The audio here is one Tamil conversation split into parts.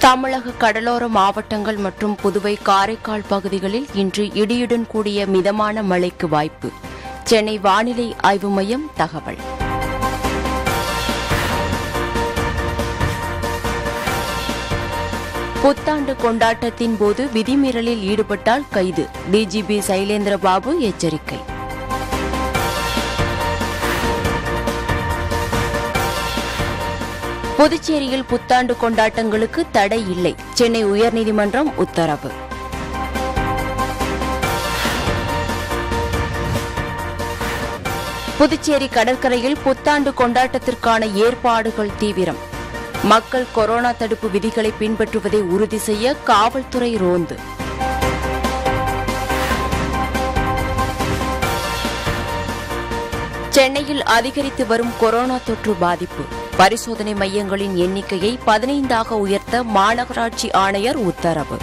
தமிழக கடலோர மாவட்டங்கள் மற்றும் புதுவை காரைக்கால் பகுதிகளில் இன்று இடியுடன் கூடிய மிதமான மழைக்கு வாய்ப்பு சென்னை வானிலை ஆய்வு மையம் தகவல் புத்தாண்டு கொண்டாட்டத்தின் போது விதிமீறலில் ஈடுபட்டால் கைது டிஜிபி சைலேந்திர பாபு எச்சரிக்கை புதுச்சேரியில் புத்தாண்டு கொண்டாட்டங்களுக்கு தடை இல்லை சென்னை உயர்நீதிமன்றம் உத்தரவு புதுச்சேரி கடற்கரையில் புத்தாண்டு கொண்டாட்டத்திற்கான ஏற்பாடுகள் தீவிரம் மக்கள் கொரோனா தடுப்பு விதிகளை பின்பற்றுவதை உறுதி செய்ய காவல்துறை ரோந்து சென்னையில் அதிகரித்து வரும் கொரோனா தொற்று பாதிப்பு பரிசோதனை மையங்களின் எண்ணிக்கையை பதினைந்தாக உயர்த்த மாநகராட்சி ஆணையர் உத்தரவு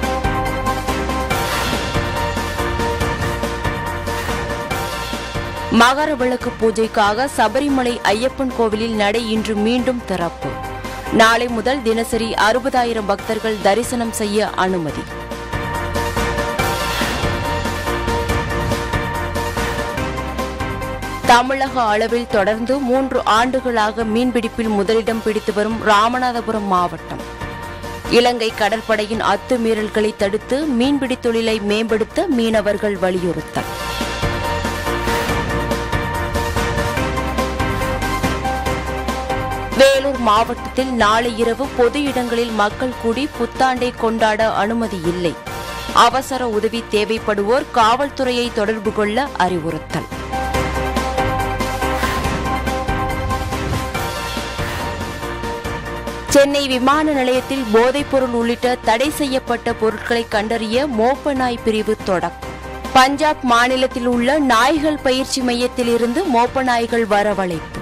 மகர விளக்கு பூஜைக்காக சபரிமலை ஐயப்பன் கோவிலில் நடை இன்று மீண்டும் திறப்பு நாளை முதல் தினசரி அறுபதாயிரம் பக்தர்கள் தரிசனம் செய்ய அனுமதி தமிழக அளவில் தொடர்ந்து மூன்று ஆண்டுகளாக மீன்பிடிப்பில் முதலிடம் பிடித்து வரும் ராமநாதபுரம் மாவட்டம் இலங்கை கடற்படையின் அத்துமீறல்களை தடுத்து மீன்பிடி தொழிலை மேம்படுத்த மீனவர்கள் வலியுறுத்தல் வேலூர் மாவட்டத்தில் நாளை இரவு பொது இடங்களில் மக்கள் கூடி புத்தாண்டை கொண்டாட அனுமதி இல்லை அவசர உதவி தேவைப்படுவோர் காவல்துறையை தொடர்பு கொள்ள அறிவுறுத்தல் சென்னை விமான நிலையத்தில் போதைப்பொருள் உள்ளிட்ட தடை செய்யப்பட்ட பொருட்களை கண்டறிய மோப்ப நாய் பிரிவு தொடக்கம் பஞ்சாப் மாநிலத்தில் உள்ள நாய்கள் பயிற்சி மையத்தில் இருந்து மோப்ப நாய்கள் வரவழைப்பு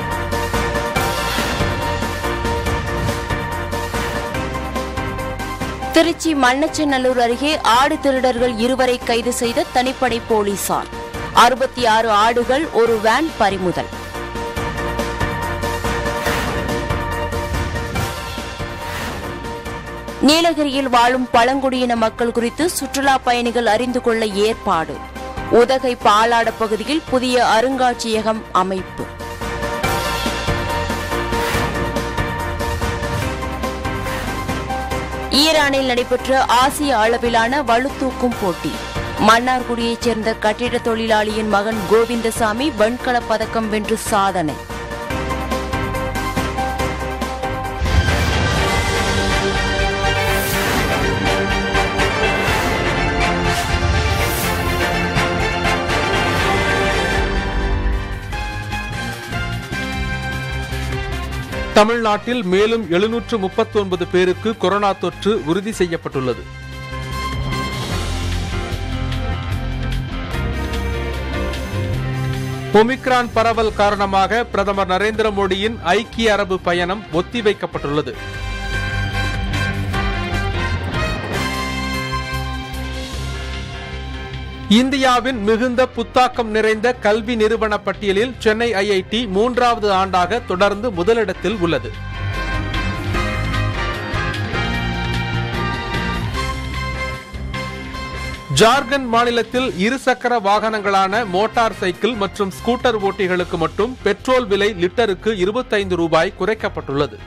திருச்சி மண்ணச்சநல்லூர் அருகே ஆடு திருடர்கள் இருவரை கைது செய்த தனிப்படை போலீசார் அறுபத்தி ஆறு ஆடுகள் ஒரு வேன் பறிமுதல் நீலகிரியில் வாழும் பழங்குடியின மக்கள் குறித்து சுற்றுலா பயணிகள் அறிந்து கொள்ள ஏற்பாடு உதகை பாலாட பகுதியில் புதிய அருங்காட்சியகம் அமைப்பு ஈரானில் நடைபெற்ற ஆசிய அளவிலான வலுத்தூக்கும் போட்டி மன்னார்குடியைச் சேர்ந்த கட்டிட தொழிலாளியின் மகன் கோவிந்தசாமி வெண்கலப் பதக்கம் வென்று சாதனை தமிழ்நாட்டில் மேலும் எழுநூற்று முப்பத்தொன்பது பேருக்கு கொரோனா தொற்று உறுதி செய்யப்பட்டுள்ளது ஒமிக்ரான் பரவல் காரணமாக பிரதமர் நரேந்திர மோடியின் ஐக்கிய அரபு பயணம் ஒத்திவைக்கப்பட்டுள்ளது இந்தியாவின் மிகுந்த புத்தாக்கம் நிறைந்த கல்வி நிறுவன பட்டியலில் சென்னை ஐஐடி மூன்றாவது ஆண்டாக தொடர்ந்து முதலிடத்தில் உள்ளது ஜார்க்கண்ட் மாநிலத்தில் இருசக்கர வாகனங்களான மோட்டார் சைக்கிள் மற்றும் ஸ்கூட்டர் ஓட்டிகளுக்கு மட்டும் பெட்ரோல் விலை லிட்டருக்கு இருபத்தைந்து ரூபாய் குறைக்கப்பட்டுள்ளது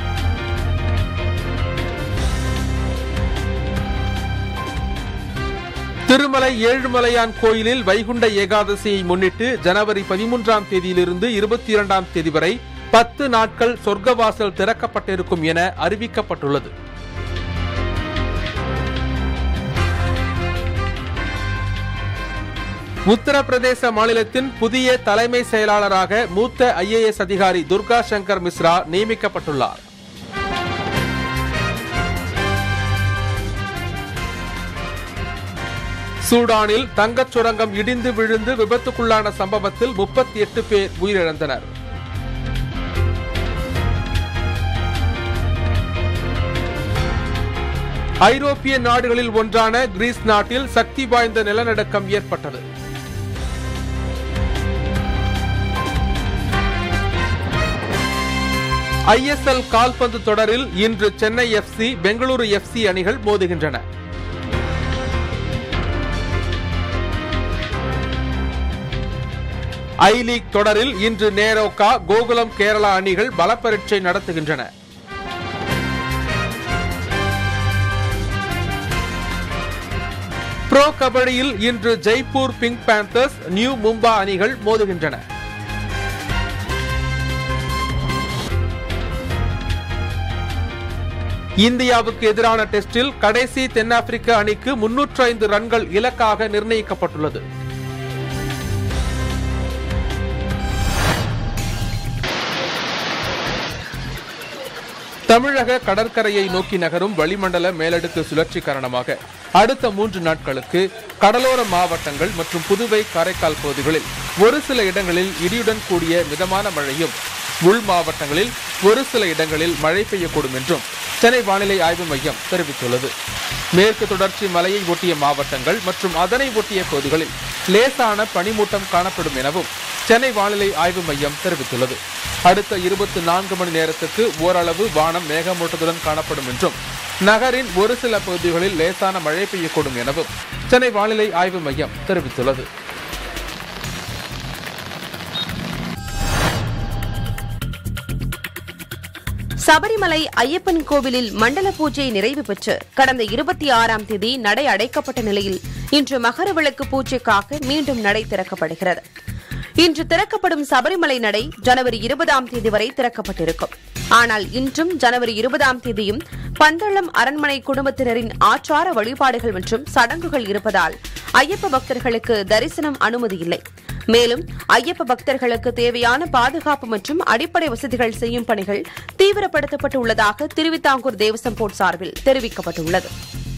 திருமலை ஏழுமலையான் கோயிலில் வைகுண்ட ஏகாதசியை முன்னிட்டு ஜனவரி பதிமூன்றாம் தேதியிலிருந்து இருபத்தி இரண்டாம் தேதி வரை பத்து நாட்கள் சொர்க்கவாசல் திறக்கப்பட்டிருக்கும் என அறிவிக்கப்பட்டுள்ளது உத்தரப்பிரதேச மாநிலத்தின் புதிய தலைமை செயலாளராக மூத்த ஐஏஎஸ் அதிகாரி துர்கா சங்கர் மிஸ்ரா நியமிக்கப்பட்டுள்ளார் சூடானில் தங்கச் சுரங்கம் இடிந்து விழுந்து விபத்துக்குள்ளான சம்பவத்தில் முப்பத்தி எட்டு பேர் உயிரிழந்தனர் ஐரோப்பிய நாடுகளில் ஒன்றான கிரீஸ் நாட்டில் சக்தி வாய்ந்த நிலநடுக்கம் ஏற்பட்டது ஐஎஸ்எல் கால்பந்து தொடரில் இன்று சென்னை எஃப்சி பெங்களூரு எஃப்சி அணிகள் மோதுகின்றன ஐ லீக் தொடரில் இன்று நேரோக்கா கோகுலம் கேரளா அணிகள் பலப்பரீட்சை நடத்துகின்றன ப்ரோ கபடியில் இன்று Jaipur Pink Panthers New Mumba அணிகள் மோதுகின்றன இந்தியாவுக்கு எதிரான டெஸ்டில் கடைசி தென்னாப்பிரிக்க அணிக்கு முன்னூற்று ஐந்து ரன்கள் இலக்காக நிர்ணயிக்கப்பட்டுள்ளது தமிழக கடற்கரையை நோக்கி நகரும் வளிமண்டல மேலடுக்கு சுழற்சி காரணமாக அடுத்த மூன்று நாட்களுக்கு கடலோர மாவட்டங்கள் மற்றும் புதுவை காரைக்கால் பகுதிகளில் ஒரு சில இடங்களில் இடியுடன் கூடிய மிதமான மழையும் உள் மாவட்டங்களில் ஒரு சில இடங்களில் மழை பெய்யக்கூடும் என்றும் சென்னை வானிலை ஆய்வு மையம் தெரிவித்துள்ளது மேற்கு தொடர்ச்சி மலையை ஒட்டிய மாவட்டங்கள் மற்றும் அதனை ஒட்டிய பகுதிகளில் லேசான பனிமூட்டம் காணப்படும் எனவும் சென்னை வானிலை ஆய்வு மையம் தெரிவித்துள்ளது அடுத்த இருபத்தி நான்கு மணி நேரத்துக்கு ஓரளவு வானம் மேகமூட்டத்துடன் காணப்படும் என்றும் நகரின் ஒரு சில பகுதிகளில் லேசான மழை பெய்யக்கூடும் எனவும் சென்னை வானிலை ஆய்வு மையம் தெரிவித்துள்ளது சபரிமலை ஐயப்பன் கோவிலில் மண்டல பூஜை நிறைவு பெற்று கடந்த இருபத்தி ஆறாம் தேதி நடை அடைக்கப்பட்ட நிலையில் இன்று மகர விளக்கு பூஜைக்காக மீண்டும் நடை திறக்கப்படுகிறது இன்று திறக்கப்படும் சபரிமலை நடை ஜனவரி இருபதாம் தேதி வரை திறக்கப்பட்டிருக்கும் ஆனால் இன்றும் ஜனவரி இருபதாம் தேதியும் பந்தளம் அரண்மனை குடும்பத்தினரின் ஆச்சார வழிபாடுகள் மற்றும் சடங்குகள் இருப்பதால் ஐயப்ப பக்தர்களுக்கு தரிசனம் அனுமதி இல்லை மேலும் ஐயப்ப பக்தர்களுக்கு தேவையான பாதுகாப்பு மற்றும் அடிப்படை வசதிகள் செய்யும் பணிகள் தீவிரப்படுத்தப்பட்டு உள்ளதாக திருவிதாங்கூர் தேவசம் போர்ட் சார்பில் தெரிவிக்கப்பட்டுள்ளது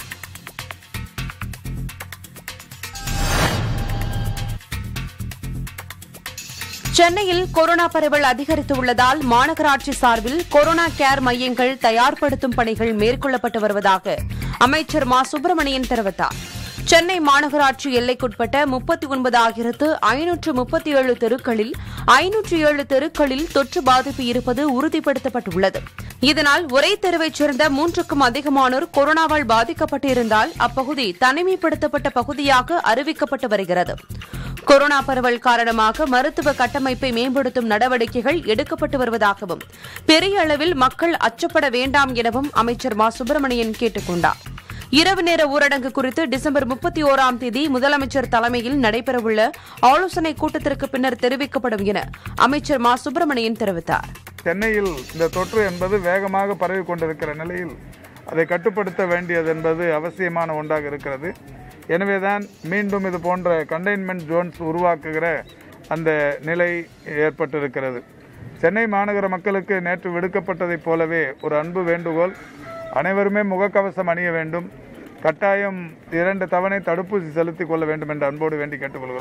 சென்னையில் கொரோனா பரவல் அதிகரித்துள்ளதால் மாநகராட்சி சார்பில் கொரோனா கேர் மையங்கள் தயார்படுத்தும் பணிகள் மேற்கொள்ளப்பட்டு வருவதாக அமைச்சர் மா சுப்பிரமணியன் தெரிவித்தார் சென்னை மாநகராட்சி எல்லைக்குட்பட்ட முப்பத்தி ஒன்பதாயிரத்து ஐநூற்று முப்பத்தி ஏழு தெருக்களில் ஐநூற்று ஏழு தெருக்களில் தொற்று பாதிப்பு இருப்பது உறுதிப்படுத்தப்பட்டுள்ளது இதனால் ஒரே தெருவைச் சேர்ந்த மூன்றுக்கும் அதிகமானோர் கொரோனாவால் பாதிக்கப்பட்டிருந்தால் அப்பகுதி தனிமைப்படுத்தப்பட்ட பகுதியாக அறிவிக்கப்பட்டு வருகிறது கொரோனா பரவல் காரணமாக மருத்துவ கட்டமைப்பை மேம்படுத்தும் நடவடிக்கைகள் எடுக்கப்பட்டு வருவதாகவும் பெரிய அளவில் மக்கள் அச்சப்பட வேண்டாம் எனவும் அமைச்சர் மா சுப்பிரமணியன் கேட்டுக் கொண்டார் இரவு நேர ஊரடங்கு குறித்து டிசம்பர் முப்பத்தி ஓராம் தேதி முதலமைச்சர் தலைமையில் நடைபெறவுள்ள ஆலோசனைக் கூட்டத்திற்கு பின்னர் தெரிவிக்கப்படும் என அமைச்சர் மா சுப்பிரமணியன் தெரிவித்தார் சென்னையில் இந்த தொற்று என்பது வேகமாக பரவி கொண்டிருக்கிற நிலையில் அதை கட்டுப்படுத்த வேண்டியது என்பது அவசியமான ஒன்றாக இருக்கிறது எனவேதான் மீண்டும் இது போன்ற கண்டெய்ன்மெண்ட் ஜோன்ஸ் உருவாக்குகிற அந்த நிலை ஏற்பட்டிருக்கிறது சென்னை மாநகர மக்களுக்கு நேற்று விடுக்கப்பட்டதைப் போலவே ஒரு அன்பு வேண்டுகோள் அனைவருமே முகக்கவசம் அணிய வேண்டும் கட்டாயம் இரண்டு தவணை தடுப்பூசி செலுத்திக் கொள்ள வேண்டும் என்று அன்போடு வேண்டி கேட்டுக்கொள்கிறோம்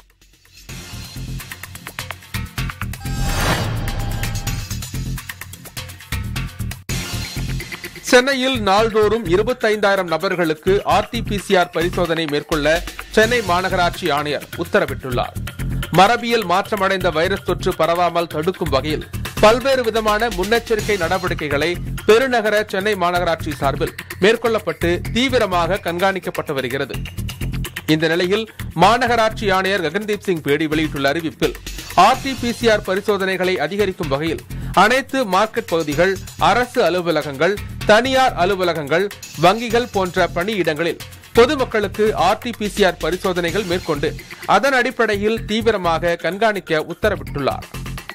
சென்னையில் நாள்தோறும் இருபத்தைந்தாயிரம் நபர்களுக்கு ஆர்டிபிசிஆர் பரிசோதனை மேற்கொள்ள சென்னை மாநகராட்சி ஆணையர் உத்தரவிட்டுள்ளார் மரபியல் மாற்றமடைந்த வைரஸ் தொற்று பரவாமல் தடுக்கும் வகையில் பல்வேறு விதமான முன்னெச்சரிக்கை நடவடிக்கைகளை பெருநகர சென்னை மாநகராட்சி சார்பில் மேற்கொள்ளப்பட்டு தீவிரமாக கண்காணிக்கப்பட்டு வருகிறது இந்த நிலையில் மாநகராட்சி ஆணையர் ககன்தீப் சிங் பேடி வெளியிட்டுள்ள அறிவிப்பில் ஆர்டிபிசிஆர் பரிசோதனைகளை அதிகரிக்கும் வகையில் அனைத்து மார்க்கெட் பகுதிகள் அரசு அலுவலகங்கள் தனியார் அலுவலகங்கள் வங்கிகள் போன்ற பணியிடங்களில் பொதுமக்களுக்கு ஆர்டிபிசிஆர் பரிசோதனைகள் மேற்கொண்டு அதன் அடிப்படையில் தீவிரமாக கண்காணிக்க உத்தரவிட்டுள்ளார்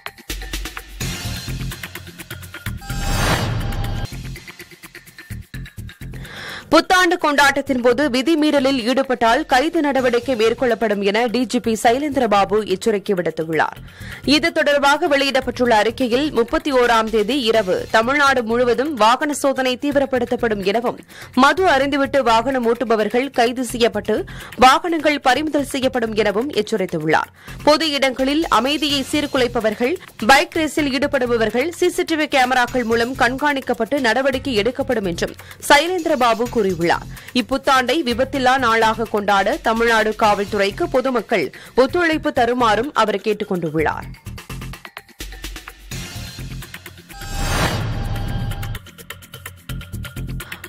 புத்தாண்டு கொண்டாட்டத்தின் போது விதிமீறலில் ஈடுபட்டால் கைது நடவடிக்கை மேற்கொள்ளப்படும் என டிஜிபி சைலேந்திரபாபு எச்சரிக்கை விடுத்துள்ளார் இது தொடர்பாக வெளியிடப்பட்டுள்ள அறிக்கையில் முப்பத்தி ஓராம் தேதி இரவு தமிழ்நாடு முழுவதும் வாகன சோதனை தீவிரப்படுத்தப்படும் எனவும் மது அறிந்துவிட்டு வாகனம் ஓட்டுபவர்கள் கைது செய்யப்பட்டு வாகனங்கள் பறிமுதல் செய்யப்படும் எனவும் எச்சரித்துள்ளார் பொது இடங்களில் அமைதியை சீர்குலைப்பவர்கள் பைக் ரேஸில் ஈடுபடுபவர்கள் சிசிடிவி கேமராக்கள் மூலம் கண்காணிக்கப்பட்டு நடவடிக்கை எடுக்கப்படும் என்றும் சைலேந்திரபாபு கூறியுள்ளார் இப்புத்தாண்டை விபத்தில்லா நாளாக கொண்டாட தமிழ்நாடு காவல்துறைக்கு பொதுமக்கள் ஒத்துழைப்பு தருமாறும் அவர் கேட்டுக் கொண்டுள்ளார்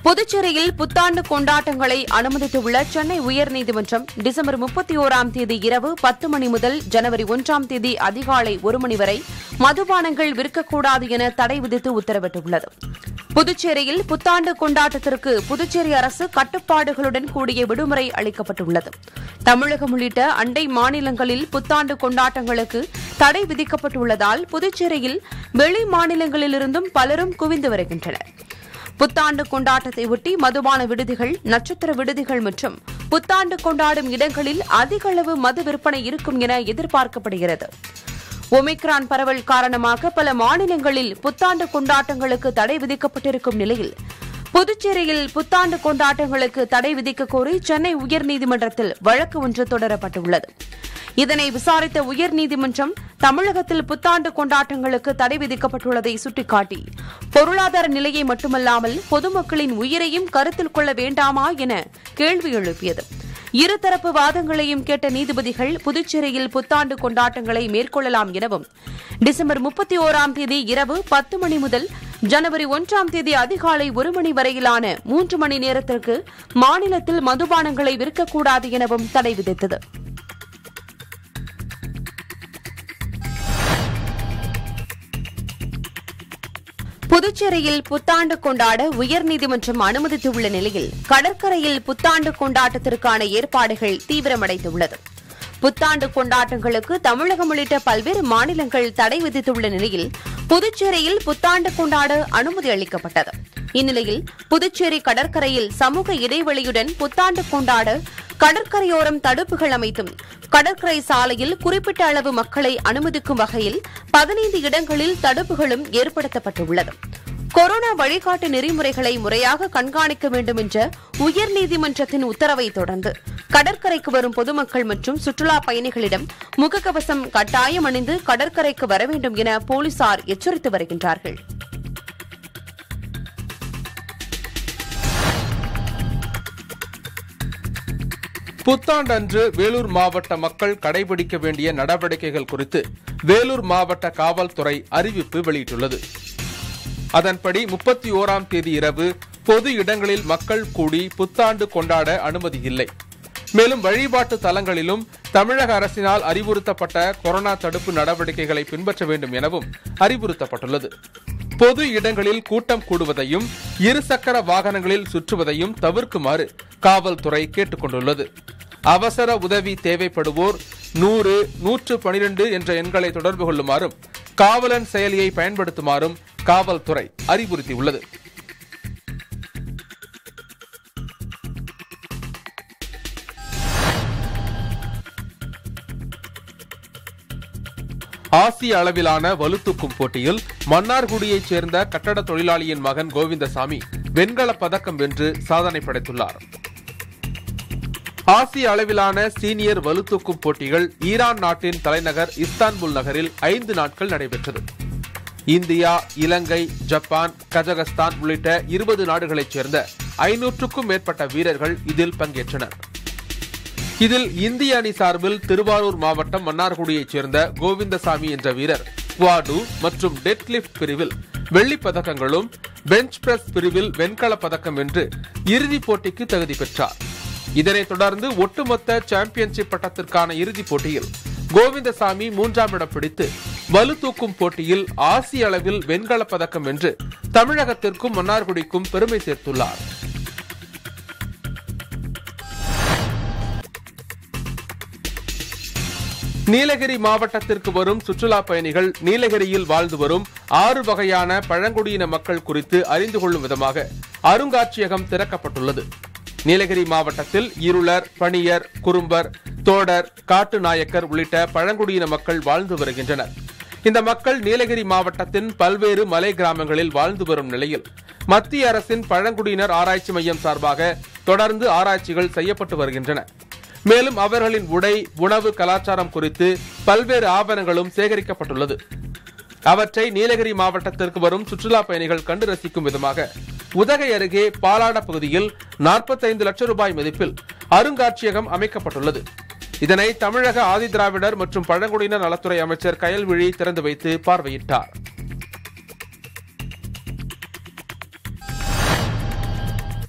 புதுச்சேரியில் புத்தாண்டு கொண்டாட்டங்களை அனுமதித்துள்ள சென்னை உயர்நீதிமன்றம் டிசம்பர் முப்பத்தி ஓராம் தேதி இரவு பத்து மணி முதல் ஜனவரி ஒன்றாம் தேதி அதிகாலை ஒரு மணி வரை மதுபானங்கள் விற்கக்கூடாது என தடை விதித்து உத்தரவிட்டுள்ளது புதுச்சேரியில் புத்தாண்டு கொண்டாட்டத்திற்கு புதுச்சேரி அரசு கட்டுப்பாடுகளுடன் கூடிய விடுமுறை அளிக்கப்பட்டுள்ளது தமிழகம் உள்ளிட்ட அண்டை மாநிலங்களில் புத்தாண்டு கொண்டாட்டங்களுக்கு தடை விதிக்கப்பட்டுள்ளதால் புதுச்சேரியில் வெளி மாநிலங்களிலிருந்தும் பலரும் குவிந்து வருகின்றனர் புத்தாண்டு கொண்டாட்டத்தை ஒட்டி மதுபான விடுதிகள் நட்சத்திர விடுதிகள் மற்றும் புத்தாண்டு கொண்டாடும் இடங்களில் அதிக அளவு மது விற்பனை இருக்கும் என எதிர்பார்க்கப்படுகிறது ஒமிக்ரான் பரவல் காரணமாக பல மாநிலங்களில் புத்தாண்டு கொண்டாட்டங்களுக்கு தடை விதிக்கப்பட்டிருக்கும் நிலையில் புதுச்சேரியில் புத்தாண்டு கொண்டாட்டங்களுக்கு தடை விதிக்க கோரி சென்னை உயர்நீதிமன்றத்தில் வழக்கு ஒன்று தொடரப்பட்டுள்ளது இதனை விசாரித்த உயர்நீதிமன்றம் தமிழகத்தில் புத்தாண்டு கொண்டாட்டங்களுக்கு தடை விதிக்கப்பட்டுள்ளதை சுட்டிக்காட்டி பொருளாதார நிலையை மட்டுமல்லாமல் பொதுமக்களின் உயிரையும் கருத்தில் கொள்ள வேண்டாமா என கேள்வி எழுப்பியது இருதரப்பு வாதங்களையும் கேட்ட நீதிபதிகள் புதுச்சேரியில் புத்தாண்டு கொண்டாட்டங்களை மேற்கொள்ளலாம் எனவும் டிசம்பர் முப்பத்தி ஓராம் தேதி இரவு பத்து மணி முதல் ஜனவரி ஒன்றாம் தேதி அதிகாலை ஒரு மணி வரையிலான மூன்று மணி நேரத்திற்கு மாநிலத்தில் மதுபானங்களை விற்கக்கூடாது எனவும் தடை விதித்தது புதுச்சேரியில் புத்தாண்டு கொண்டாட உயர்நீதிமன்றம் அனுமதித்துள்ள நிலையில் கடற்கரையில் புத்தாண்டு கொண்டாட்டத்திற்கான ஏற்பாடுகள் தீவிரமடைந்துள்ளது புத்தாண்டு கொண்டாட்டங்களுக்கு தமிழகம் உள்ளிட்ட பல்வேறு மாநிலங்கள் தடை விதித்துள்ள நிலையில் புதுச்சேரியில் புத்தாண்டு கொண்டாட அனுமதி அளிக்கப்பட்டது இந்நிலையில் புதுச்சேரி கடற்கரையில் சமூக இடைவெளியுடன் புத்தாண்டு கொண்டாட கடற்கரையோரம் தடுப்புகள் அமைத்தும் கடற்கரை சாலையில் குறிப்பிட்ட அளவு மக்களை அனுமதிக்கும் வகையில் பதினைந்து இடங்களில் தடுப்புகளும் ஏற்படுத்தப்பட்டுள்ளது கொரோனா வழிகாட்டு நெறிமுறைகளை முறையாக கண்காணிக்க வேண்டும் என்ற உயர்நீதிமன்றத்தின் உத்தரவை தொடர்ந்து கடற்கரைக்கு வரும் பொதுமக்கள் மற்றும் சுற்றுலா பயணிகளிடம் முகக்கவசம் கட்டாயம் அணிந்து கடற்கரைக்கு வர வேண்டும் என போலீசார் எச்சரித்து வருகின்றார்கள் புத்தாண்டன்று வேலூர் மாவட்ட மக்கள் கடைபிடிக்க வேண்டிய நடவடிக்கைகள் குறித்து வேலூர் மாவட்ட காவல்துறை அறிவிப்பு வெளியிட்டுள்ளது அதன்படி முப்பத்தி ஓராம் தேதி இரவு பொது இடங்களில் மக்கள் கூடி புத்தாண்டு கொண்டாட அனுமதி இல்லை மேலும் வழிபாட்டு தலங்களிலும் தமிழக அரசினால் அறிவுறுத்தப்பட்ட கொரோனா தடுப்பு நடவடிக்கைகளை பின்பற்ற வேண்டும் எனவும் அறிவுறுத்தப்பட்டுள்ளது பொது இடங்களில் கூட்டம் கூடுவதையும் இருசக்கர வாகனங்களில் சுற்றுவதையும் தவிர்க்குமாறு காவல்துறை கேட்டுக் கொண்டுள்ளது அவசர உதவி தேவைப்படுவோர் நூறு நூற்று பனிரெண்டு என்ற எண்களை தொடர்பு கொள்ளுமாறும் காவலன் செயலியை பயன்படுத்துமாறும் காவல்துறை அறிவுறுத்தியுள்ளது ஆசிய அளவிலான வலுத்தூக்கும் போட்டியில் மன்னார்குடியைச் சேர்ந்த கட்டட தொழிலாளியின் மகன் கோவிந்தசாமி வெண்கலப் பதக்கம் வென்று சாதனை படைத்துள்ளார் ஆசிய அளவிலான சீனியர் வலுத்தூக்கும் போட்டிகள் ஈரான் நாட்டின் தலைநகர் இஸ்தான்புல் நகரில் ஐந்து நாட்கள் நடைபெற்றது இந்தியா இலங்கை ஜப்பான் கஜகஸ்தான் உள்ளிட்ட இருபது நாடுகளைச் சேர்ந்த ஐநூற்றுக்கும் மேற்பட்ட வீரர்கள் இதில் பங்கேற்றனர் இதில் இந்திய அணி சார்பில் திருவாரூர் மாவட்டம் மன்னார்குடியைச் சேர்ந்த கோவிந்தசாமி என்ற வீரர் குவாடு மற்றும் டெட்லிஃப்ட் பிரிவில் வெள்ளிப் பதக்கங்களும் பெஞ்ச் பிரஸ் பிரிவில் வெண்கலப் பதக்கம் வென்று இறுதிப் போட்டிக்கு தகுதி பெற்றார் இதனைத் தொடர்ந்து ஒட்டுமொத்த சாம்பியன்ஷிப் பட்டத்திற்கான இறுதிப் போட்டியில் கோவிந்தசாமி மூன்றாம் இடம் பிடித்து வலு தூக்கும் போட்டியில் ஆசிய அளவில் வெண்கலப் பதக்கம் வென்று தமிழகத்திற்கும் மன்னார்குடிக்கும் பெருமை சேர்த்துள்ளார் நீலகிரி மாவட்டத்திற்கு வரும் சுற்றுலா பயணிகள் நீலகிரியில் வாழ்ந்து வரும் ஆறு வகையான பழங்குடியின மக்கள் குறித்து அறிந்து கொள்ளும் விதமாக அருங்காட்சியகம் திறக்கப்பட்டுள்ளது நீலகிரி மாவட்டத்தில் இருளர் பணியர் குறும்பர் தோடர் காட்டு நாயக்கர் உள்ளிட்ட பழங்குடியின மக்கள் வாழ்ந்து வருகின்றனர் இந்த மக்கள் நீலகிரி மாவட்டத்தின் பல்வேறு மலை கிராமங்களில் வாழ்ந்து வரும் நிலையில் மத்திய அரசின் பழங்குடியினர் ஆராய்ச்சி மையம் சார்பாக தொடர்ந்து ஆராய்ச்சிகள் செய்யப்பட்டு வருகின்றன மேலும் அவர்களின் உடை உணவு கலாச்சாரம் குறித்து பல்வேறு ஆவணங்களும் சேகரிக்கப்பட்டுள்ளது அவற்றை நீலகிரி மாவட்டத்திற்கு வரும் சுற்றுலா பயணிகள் கண்டு ரசிக்கும் விதமாக உதகை அருகே பாலாட பகுதியில் 45 லட்சம் ரூபாய் மதிப்பில் அருங்காட்சியகம் அமைக்கப்பட்டுள்ளது இதனை தமிழக ஆதிதிராவிடர் மற்றும் பழங்குடியினர் நலத்துறை அமைச்சர் கயல்விழி திறந்து வைத்து பார்வையிட்டார்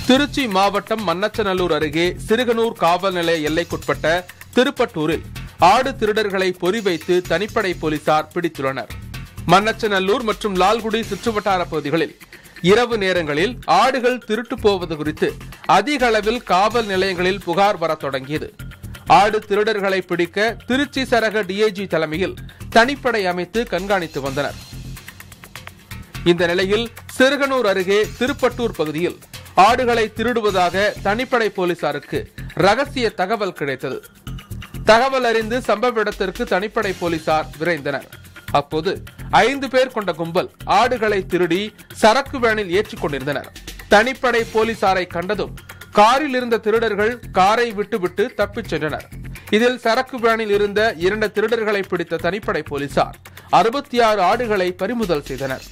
திருச்சி மாவட்டம் மன்னச்சநல்லூர் அருகே சிறுகனூர் காவல் நிலைய எல்லைக்குட்பட்ட திருப்பட்டூரில் ஆடு திருடர்களை பொறிவைத்து தனிப்படை போலீசார் பிடித்துள்ளனர் மன்னச்சநல்லூர் மற்றும் லால்குடி சுற்றுவட்டார பகுதிகளில் இரவு நேரங்களில் ஆடுகள் திருட்டு போவது குறித்து அதிக அளவில் காவல் நிலையங்களில் புகார் வரத் தொடங்கியது ஆடு திருடர்களை பிடிக்க திருச்சி சரக டிஐஜி தலைமையில் தனிப்படை அமைத்து கண்காணித்து வந்தனர் இந்த நிலையில் சிறுகனூர் அருகே திருப்பட்டூர் பகுதியில் ஆடுகளை திருடுவதாக தனிப்படை போலீசாருக்கு ரகசிய தகவல் கிடைத்தது தகவல் அறிந்து சம்பவ இடத்திற்கு தனிப்படை போலீசார் விரைந்தனர் அப்போது ஐந்து பேர் கொண்ட கும்பல் ஆடுகளை திருடி சரக்கு வேனில் ஏற்றிக் கொண்டிருந்தனர் தனிப்படை போலீசாரை கண்டதும் காரில் இருந்த திருடர்கள் காரை விட்டுவிட்டு தப்பிச் சென்றனர் இதில் சரக்கு வேனில் இருந்த இரண்டு திருடர்களை பிடித்த தனிப்படை போலீசார் அறுபத்தி ஆறு ஆடுகளை பறிமுதல் செய்தனர்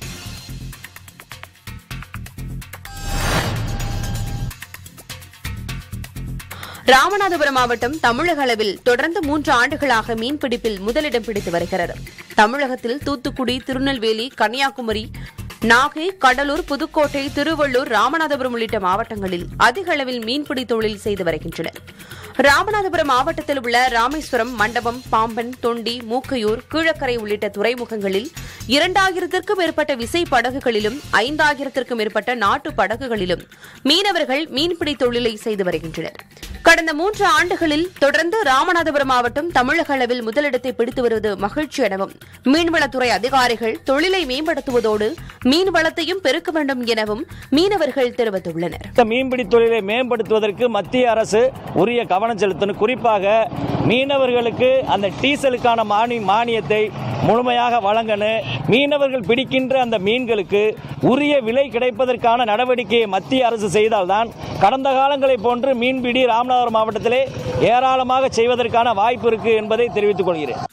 ராமநாதபுரம் மாவட்டம் தமிழக அளவில் தொடர்ந்து மூன்று ஆண்டுகளாக மீன்பிடிப்பில் முதலிடம் பிடித்து வருகிறது தமிழகத்தில் தூத்துக்குடி திருநெல்வேலி கன்னியாகுமரி நாகை கடலூர் புதுக்கோட்டை திருவள்ளூர் ராமநாதபுரம் உள்ளிட்ட மாவட்டங்களில் அதிக அளவில் மீன்பிடி தொழில் செய்து வருகின்றனர் ராமநாதபுரம் மாவட்டத்தில் உள்ள ராமேஸ்வரம் மண்டபம் பாம்பன் தொண்டி மூக்கையூர் கீழக்கரை உள்ளிட்ட துறைமுகங்களில் இரண்டாயிரத்திற்கும் மேற்பட்ட விசை படகுகளிலும் ஐந்தாயிரத்திற்கும் மேற்பட்ட நாட்டு படகுகளிலும் மீனவர்கள் மீன்பிடி தொழிலை செய்து வருகின்றனர் கடந்த மூன்று ஆண்டுகளில் தொடர்ந்து ராமநாதபுரம் மாவட்டம் தமிழக அளவில் முதலிடத்தை பிடித்து வருவது மகிழ்ச்சி எனவும் மீன்வளத்துறை அதிகாரிகள் தொழிலை மேம்படுத்துவதோடு மீன் வளத்தையும் பெருக்க வேண்டும் எனவும் மீனவர்கள் தெரிவித்துள்ளனர் இந்த மீன்பிடி தொழிலை மேம்படுத்துவதற்கு மத்திய அரசு உரிய கவனம் செலுத்தணும் குறிப்பாக மீனவர்களுக்கு அந்த டீசலுக்கான மானி மானியத்தை முழுமையாக வழங்கணும் மீனவர்கள் பிடிக்கின்ற அந்த மீன்களுக்கு உரிய விலை கிடைப்பதற்கான நடவடிக்கையை மத்திய அரசு செய்தால்தான் கடந்த காலங்களைப் போன்று மீன்பிடி ராமநாதபுரம் மாவட்டத்திலே ஏராளமாக செய்வதற்கான வாய்ப்பு இருக்கு என்பதை தெரிவித்துக் கொள்கிறேன்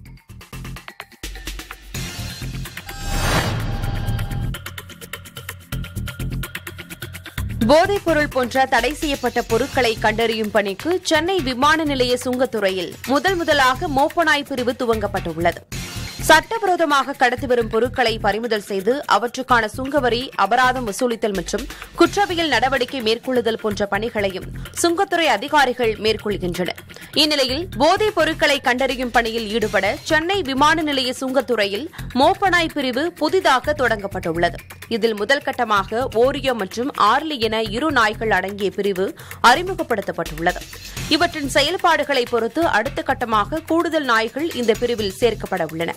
போதைப் பொருள் போன்ற தடை செய்யப்பட்ட பொருட்களை கண்டறியும் பணிக்கு சென்னை விமான நிலைய சுங்கத்துறையில் முதல் முதலாக மோப்பனாய் பிரிவு துவங்கப்பட்டுள்ளது சட்டவிரோதமாக கடத்தி வரும் பொருட்களை பறிமுதல் செய்து அவற்றுக்கான சுங்கவரி அபராதம் வசூலித்தல் மற்றும் குற்றவியல் நடவடிக்கை மேற்கொள்ளுதல் போன்ற பணிகளையும் சுங்கத்துறை அதிகாரிகள் மேற்கொள்கின்றனர் இந்நிலையில் போதைப் பொருட்களை கண்டறியும் பணியில் ஈடுபட சென்னை விமான நிலைய சுங்கத்துறையில் மோப்பனாய் பிரிவு புதிதாக தொடங்கப்பட்டுள்ளது இதில் முதல் கட்டமாக ஓரியோ மற்றும் ஆர்லி என இரு நாய்கள் அடங்கிய பிரிவு அறிமுகப்படுத்தப்பட்டுள்ளது இவற்றின் செயல்பாடுகளை பொறுத்து அடுத்த கட்டமாக கூடுதல் நாய்கள் இந்த பிரிவில் சேர்க்கப்பட உள்ளன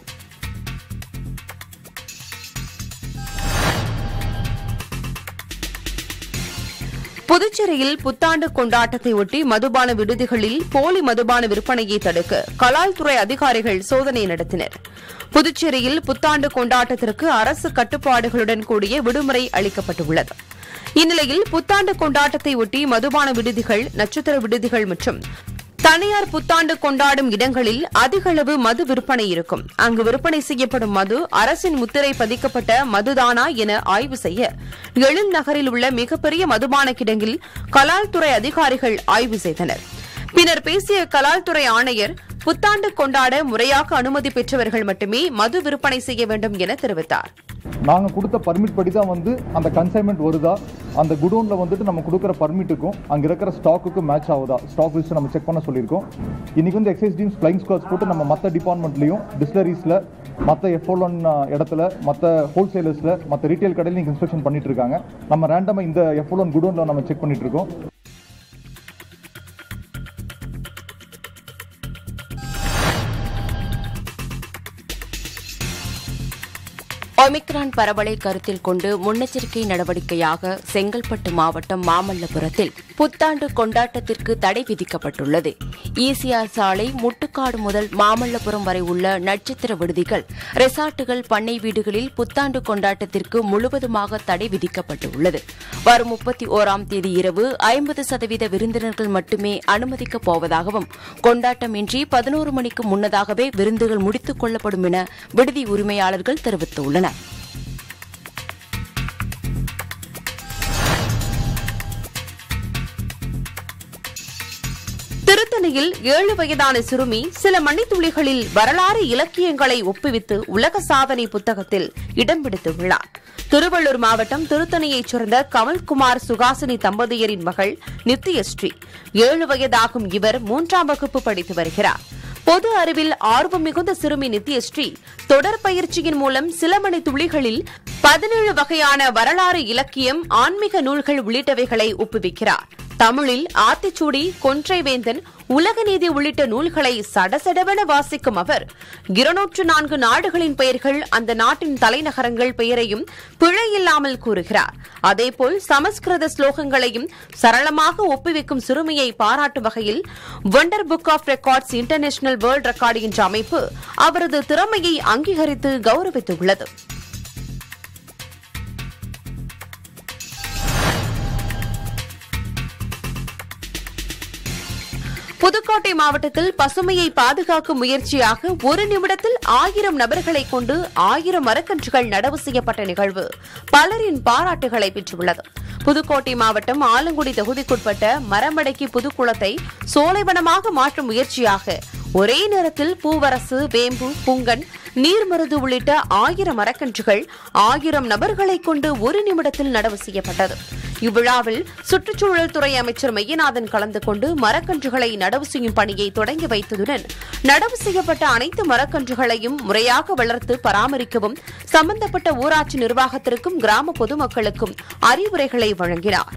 புதுச்சேரியில் புத்தாண்டு கொண்டாட்டத்தை ஒட்டி மதுபான விடுதிகளில் போலி மதுபான விற்பனையை தடுக்க கலால்துறை அதிகாரிகள் சோதனை நடத்தினர் புதுச்சேரியில் புத்தாண்டு கொண்டாட்டத்திற்கு அரசு கட்டுப்பாடுகளுடன் கூடிய விடுமுறை அளிக்கப்பட்டுள்ளது இந்நிலையில் புத்தாண்டு கொண்டாட்டத்தை ஒட்டி மதுபான விடுதிகள் நட்சத்திர விடுதிகள் மற்றும் தனியார் புத்தாண்டு கொண்டாடும் இடங்களில் அதிக அளவு மது விற்பனை இருக்கும் அங்கு விற்பனை செய்யப்படும் மது அரசின் முத்திரை பதிக்கப்பட்ட மதுதானா என ஆய்வு செய்ய எழில் நகரில் உள்ள மிகப்பெரிய மதுபான கிடங்கில் கலால்துறை அதிகாரிகள் ஆய்வு செய்தனர் பின்னர் பேசிய கலால்துறை ஆணையர் புத்தாண்டு கொண்டாட முறையாக அனுமதி பெற்றவர்கள் மட்டுமே மது விற்பனை செய்ய வேண்டும் என தெரிவித்தார் நாங்கள் கொடுத்த பர்மிட் படி தான் வந்து அந்த கன்சைன்மெண்ட் வருதா அந்த குடோனில் வந்துட்டு நம்ம கொடுக்குற பர்மிட்டுக்கும் அங்கே இருக்கிற ஸ்டாக்குக்கும் மேட்ச் ஆகுதா ஸ்டாக் லிஸ்ட் நம்ம செக் பண்ண சொல்லியிருக்கோம் இன்றைக்கி வந்து எக்ஸைஸ் டீம்ஸ் ஃப்ளைங் ஸ்குவாட்ஸ் போட்டு நம்ம மற்ற டிபார்ட்மெண்ட்லையும் டிஸ்லரிஸில் மற்ற எஃப்ஓலன் இடத்துல மற்ற ஹோல்சேலர்ஸில் மற்ற ரீட்டைல் கடையில் நீங்கள் இன்ஸ்பெக்ஷன் பண்ணிட்டு இருக்காங்க நம்ம ரேண்டமாக இந்த எஃப்ஓலன் குடோனில் நம்ம செக் பண்ணிட்டு இருக்கோம் ஒமிக்ரான் பரவலை கருத்தில் கொண்டு முன்னெச்சரிக்கை நடவடிக்கையாக செங்கல்பட்டு மாவட்டம் மாமல்லபுரத்தில் புத்தாண்டு கொண்டாட்டத்திற்கு தடை விதிக்கப்பட்டுள்ளது ஈசிஆர் சாலை முட்டுக்காடு முதல் மாமல்லபுரம் வரை உள்ள நட்சத்திர விடுதிகள் ரெசார்ட்டுகள் பண்ணை வீடுகளில் புத்தாண்டு கொண்டாட்டத்திற்கு முழுவதுமாக தடை விதிக்கப்பட்டுள்ளது வரும் முப்பத்தி ஓராம் தேதி இரவு ஐம்பது சதவீத விருந்தினர்கள் மட்டுமே அனுமதிக்கப் போவதாகவும் கொண்டாட்டமின்றி பதினோரு மணிக்கு முன்னதாகவே விருந்துகள் முடித்துக் கொள்ளப்படும் என விடுதி உரிமையாளர்கள் தெரிவித்துள்ளனர் திருத்தணியில் ஏழு வயதான சிறுமி சில மணித்துளிகளில் வரலாறு இலக்கியங்களை ஒப்புவித்து உலக சாதனை புத்தகத்தில் இடம் பிடித்துள்ளார் திருவள்ளூர் மாவட்டம் திருத்தணியைச் சேர்ந்த கமல்குமார் சுகாசினி தம்பதியரின் மகள் நித்யஸ்ரீ ஏழு வயதாகும் இவர் மூன்றாம் வகுப்பு படித்து வருகிறார் பொது அறிவில் ஆர்வம் மிகுந்த சிறுமி நித்யஸ்ரீ தொடர் பயிற்சியின் மூலம் சில மணி துளிகளில் பதினேழு வகையான வரலாறு இலக்கியம் ஆன்மீக நூல்கள் உள்ளிட்டவைகளை ஒப்புவிக்கிறார் தமிழில் ஆத்திச்சூடி கொன்றைவேந்தன் உலக நீதி உள்ளிட்ட நூல்களை சடசடவென வாசிக்கும் அவர் இருநூற்று நான்கு நாடுகளின் பெயர்கள் அந்த நாட்டின் தலைநகரங்கள் பெயரையும் பிழை இல்லாமல் கூறுகிறார் அதேபோல் சமஸ்கிருத ஸ்லோகங்களையும் சரளமாக ஒப்புவிக்கும் சிறுமியை பாராட்டும் வகையில் Wonder Book of Records International World Record என்ற அமைப்பு அவரது திறமையை அங்கீகரித்து கௌரவித்துள்ளது புதுக்கோட்டை மாவட்டத்தில் பசுமையை பாதுகாக்கும் முயற்சியாக ஒரு நிமிடத்தில் ஆயிரம் நபர்களை கொண்டு ஆயிரம் மரக்கன்றுகள் நடவு செய்யப்பட்ட நிகழ்வு பலரின் பாராட்டுகளை பெற்றுள்ளது புதுக்கோட்டை மாவட்டம் ஆலங்குடி தொகுதிக்குட்பட்ட மரமடக்கி புதுக்குளத்தை சோலைவனமாக மாற்றும் முயற்சியாக ஒரே நேரத்தில் பூவரசு வேம்பு புங்கன் நீர்மருது உள்ளிட்ட ஆயிரம் மரக்கன்றுகள் ஆயிரம் நபர்களை கொண்டு ஒரு நிமிடத்தில் நடவு செய்யப்பட்டது இவ்விழாவில் சுற்றுச்சூழல் துறை அமைச்சர் மையநாதன் கலந்து கொண்டு மரக்கன்றுகளை நடவு செய்யும் பணியை தொடங்கி வைத்ததுடன் நடவு செய்யப்பட்ட அனைத்து மரக்கன்றுகளையும் முறையாக வளர்த்து பராமரிக்கவும் சம்பந்தப்பட்ட ஊராட்சி நிர்வாகத்திற்கும் கிராம பொதுமக்களுக்கும் அறிவுரைகளை வழங்கினார்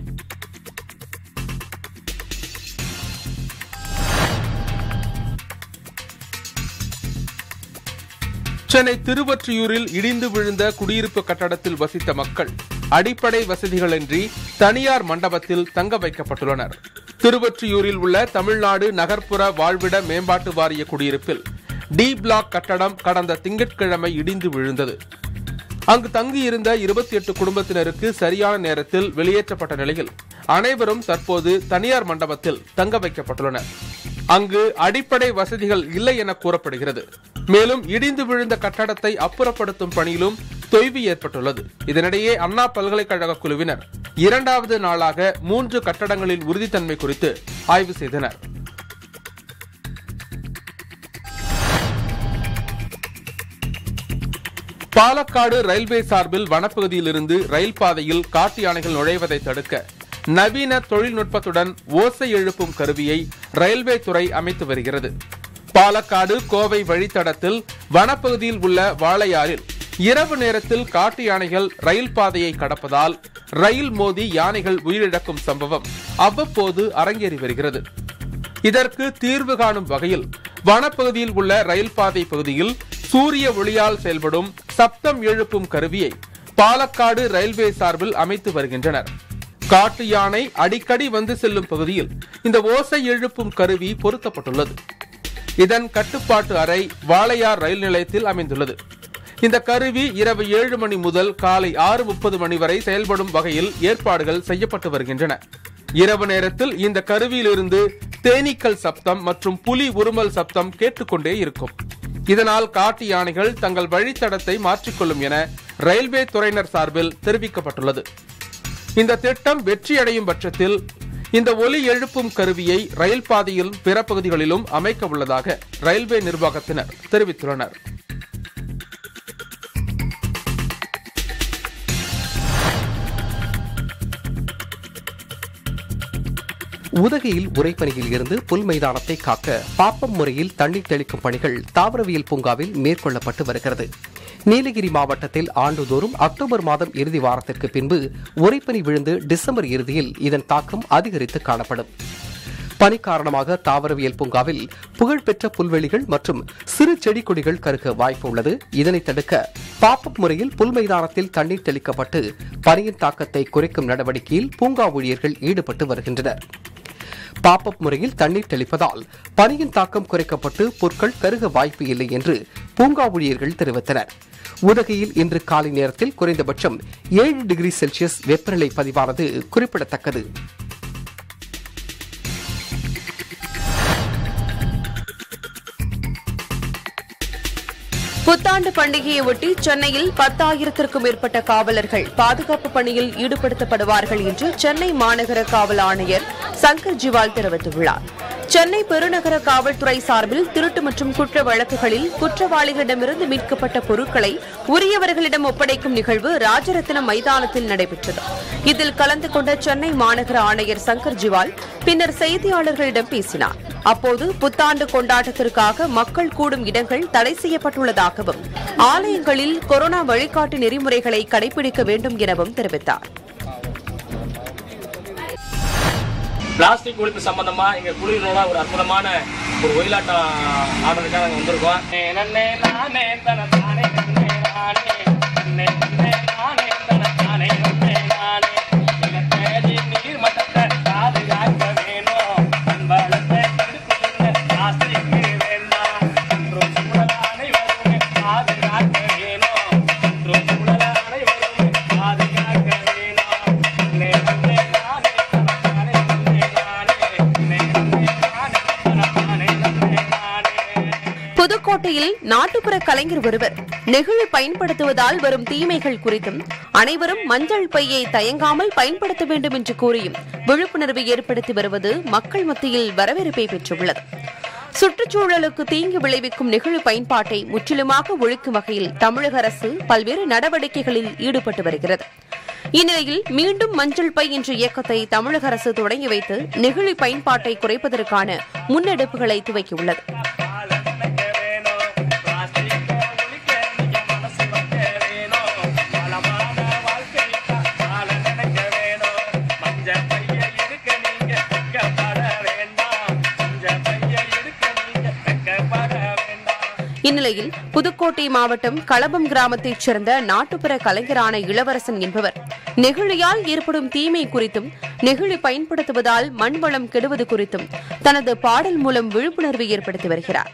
சென்னை திருவொற்றியூரில் இடிந்து விழுந்த குடியிருப்பு கட்டடத்தில் வசித்த மக்கள் அடிப்படை வசதிகளின்றி தனியார் மண்டபத்தில் தங்க வைக்கப்பட்டுள்ளனர் திருவொற்றியூரில் உள்ள தமிழ்நாடு நகர்ப்புற வாழ்விட மேம்பாட்டு வாரிய குடியிருப்பில் டி பிளாக் கட்டடம் கடந்த திங்கட்கிழமை இடிந்து விழுந்தது அங்கு தங்கியிருந்த இருபத்தி எட்டு குடும்பத்தினருக்கு சரியான நேரத்தில் வெளியேற்றப்பட்ட நிலையில் அனைவரும் தற்போது தனியார் மண்டபத்தில் தங்க வைக்கப்பட்டுள்ளனர் அங்கு அடிப்படை வசதிகள் இல்லை என கூறப்படுகிறது மேலும் இடிந்து விழுந்த கட்டடத்தை அப்புறப்படுத்தும் பணியிலும் தொய்வு ஏற்பட்டுள்ளது இதனிடையே அண்ணா பல்கலைக்கழக குழுவினர் இரண்டாவது நாளாக மூன்று கட்டடங்களின் உறுதித்தன்மை குறித்து ஆய்வு செய்தனர் பாலக்காடு ரயில்வே சார்பில் வனப்பகுதியிலிருந்து ரயில் பாதையில் காட்டு யானைகள் நுழைவதை தடுக்க நவீன தொழில்நுட்பத்துடன் ஓசை எழுப்பும் கருவியை ரயில்வே துறை அமைத்து வருகிறது பாலக்காடு கோவை வழித்தடத்தில் வனப்பகுதியில் உள்ள வாளையாறில் இரவு நேரத்தில் காட்டு யானைகள் ரயில் பாதையை கடப்பதால் ரயில் மோதி யானைகள் உயிரிழக்கும் சம்பவம் அவ்வப்போது அரங்கேறி வருகிறது இதற்கு தீர்வு காணும் வகையில் வனப்பகுதியில் உள்ள ரயில் பாதை பகுதியில் சூரிய ஒளியால் செயல்படும் சப்தம் எழுப்பும் கருவியை பாலக்காடு ரயில்வே சார்பில் அமைத்து வருகின்றனர் காட்டு யானை அடிக்கடி வந்து செல்லும் பகுதியில் இந்த ஓசை எழுப்பும் கருவி பொருத்தப்பட்டுள்ளது இதன் கட்டுப்பாட்டு அறை வாளையார் ரயில் நிலையத்தில் அமைந்துள்ளது இந்த கருவி இரவு ஏழு மணி முதல் காலை ஆறு முப்பது மணி வரை செயல்படும் வகையில் ஏற்பாடுகள் செய்யப்பட்டு வருகின்றன இரவு நேரத்தில் இந்த கருவியிலிருந்து தேனீக்கள் சப்தம் மற்றும் புலி உருமல் சப்தம் கேட்டுக்கொண்டே இருக்கும் இதனால் காட்டு யானைகள் தங்கள் வழித்தடத்தை மாற்றிக்கொள்ளும் என ரயில்வே துறையினர் சார்பில் தெரிவிக்கப்பட்டுள்ளது இந்த திட்டம் வெற்றியடையும் பட்சத்தில் இந்த ஒலி எழுப்பும் கருவியை ரயில் பாதையில் பிற பகுதிகளிலும் அமைக்க உள்ளதாக ரயில்வே நிர்வாகத்தினர் தெரிவித்துள்ளனர் உதகையில் உரைப்பணியில் இருந்து புல் மைதானத்தை காக்க பாப்பம் முறையில் தண்ணீர் தெளிக்கும் பணிகள் தாவரவியல் பூங்காவில் மேற்கொள்ளப்பட்டு வருகிறது நீலகிரி மாவட்டத்தில் ஆண்டுதோறும் அக்டோபர் மாதம் இறுதி வாரத்திற்கு பின்பு உரைப்பனி விழுந்து டிசம்பர் இறுதியில் இதன் தாக்கம் அதிகரித்து காணப்படும் பனி காரணமாக தாவரவியல் பூங்காவில் புகழ்பெற்ற புல்வெளிகள் மற்றும் சிறு செடி கொடிகள் கருக வாய்ப்பு உள்ளது இதனை தடுக்க பாப்பப் முறையில் புல் மைதானத்தில் தண்ணீர் தெளிக்கப்பட்டு பனியின் தாக்கத்தை குறைக்கும் நடவடிக்கையில் பூங்கா ஊழியர்கள் ஈடுபட்டு வருகின்றனர் பாப்பப் முறையில் தண்ணீர் தெளிப்பதால் பனியின் தாக்கம் குறைக்கப்பட்டு புற்கள் கருக வாய்ப்பு இல்லை என்று பூங்கா ஊழியர்கள் தெரிவித்தனர் உதகையில் இன்று காலை நேரத்தில் குறைந்தபட்சம் ஏழு டிகிரி செல்சியஸ் வெப்பநிலை பதிவானது குறிப்பிடத்தக்கது புத்தாண்டு பண்டிகையை ஒட்டி சென்னையில் பத்தாயிரத்திற்கும் மேற்பட்ட காவலர்கள் பாதுகாப்பு பணியில் ஈடுபடுத்தப்படுவார்கள் என்று சென்னை மாநகர காவல் ஆணையர் சங்கர் ஜிவால் தெரிவித்துள்ளார் சென்னை பெருநகர காவல்துறை சார்பில் திருட்டு மற்றும் குற்ற வழக்குகளில் குற்றவாளிகளிடமிருந்து மீட்கப்பட்ட பொருட்களை உரியவர்களிடம் ஒப்படைக்கும் நிகழ்வு ராஜரத்னம் மைதானத்தில் நடைபெற்றது இதில் கலந்து கொண்ட சென்னை மாநகர ஆணையர் சங்கர் ஜிவால் பின்னர் செய்தியாளர்களிடம் பேசினார் அப்போது புத்தாண்டு கொண்டாட்டத்திற்காக மக்கள் கூடும் இடங்கள் தடை செய்யப்பட்டுள்ளதாகவும் ஆலயங்களில் கொரோனா வழிகாட்டு நெறிமுறைகளை கடைபிடிக்க வேண்டும் எனவும் தெரிவித்தார் பிளாஸ்டிக் ஒழிப்பு சம்பந்தமா எங்க குழுவினோட ஒரு அற்புதமான ஒரு ஒயிலாட்டம் ஆடுறதுக்காக நாங்க வந்திருக்கோம் நன்னே நானே தன தானே நன்னே நானே நன்னே நன்னே நானே தன தானே நன்னே நானே நிலத்தடி நீர் மட்டத்தை பாதுகாக்க வேணும் அன்பளத்தை தடுத்து பிளாஸ்டிக் வேண்டாம் என்றும் சூழல் அனைவரும் பாதுகாக்க வேணும் என்றும் சூழல் அனைவரும் பாதுகாக்க வேணும் நன்னே நன்னே நானே தன தானே நன்னே நானே நன்னே நன்னே நானே தன தானே நன்னே நானே புதுக்கோட்டையில் நாட்டுப்புற கலைஞர் ஒருவர் நெகிழி பயன்படுத்துவதால் வரும் தீமைகள் குறித்தும் அனைவரும் மஞ்சள் பையை தயங்காமல் பயன்படுத்த வேண்டும் என்று கூறியும் விழிப்புணர்வு ஏற்படுத்தி வருவது மக்கள் மத்தியில் வரவேற்பை பெற்றுள்ளது சுற்றுச்சூழலுக்கு தீங்கு விளைவிக்கும் நெகிழி பயன்பாட்டை முற்றிலுமாக ஒழிக்கும் வகையில் தமிழக அரசு பல்வேறு நடவடிக்கைகளில் ஈடுபட்டு வருகிறது இந்நிலையில் மீண்டும் மஞ்சள் பை என்ற இயக்கத்தை தமிழக அரசு தொடங்கி வைத்து நெகிழி பயன்பாட்டை குறைப்பதற்கான முன்னெடுப்புகளை துவக்கியுள்ளது இந்நிலையில் புதுக்கோட்டை மாவட்டம் களபம் கிராமத்தைச் சேர்ந்த நாட்டுப்புற கலைஞரான இளவரசன் என்பவர் நெகிழியால் ஏற்படும் தீமை குறித்தும் நெகிழி பயன்படுத்துவதால் மண் வளம் கெடுவது குறித்தும் தனது பாடல் மூலம் விழிப்புணர்வு ஏற்படுத்தி வருகிறார்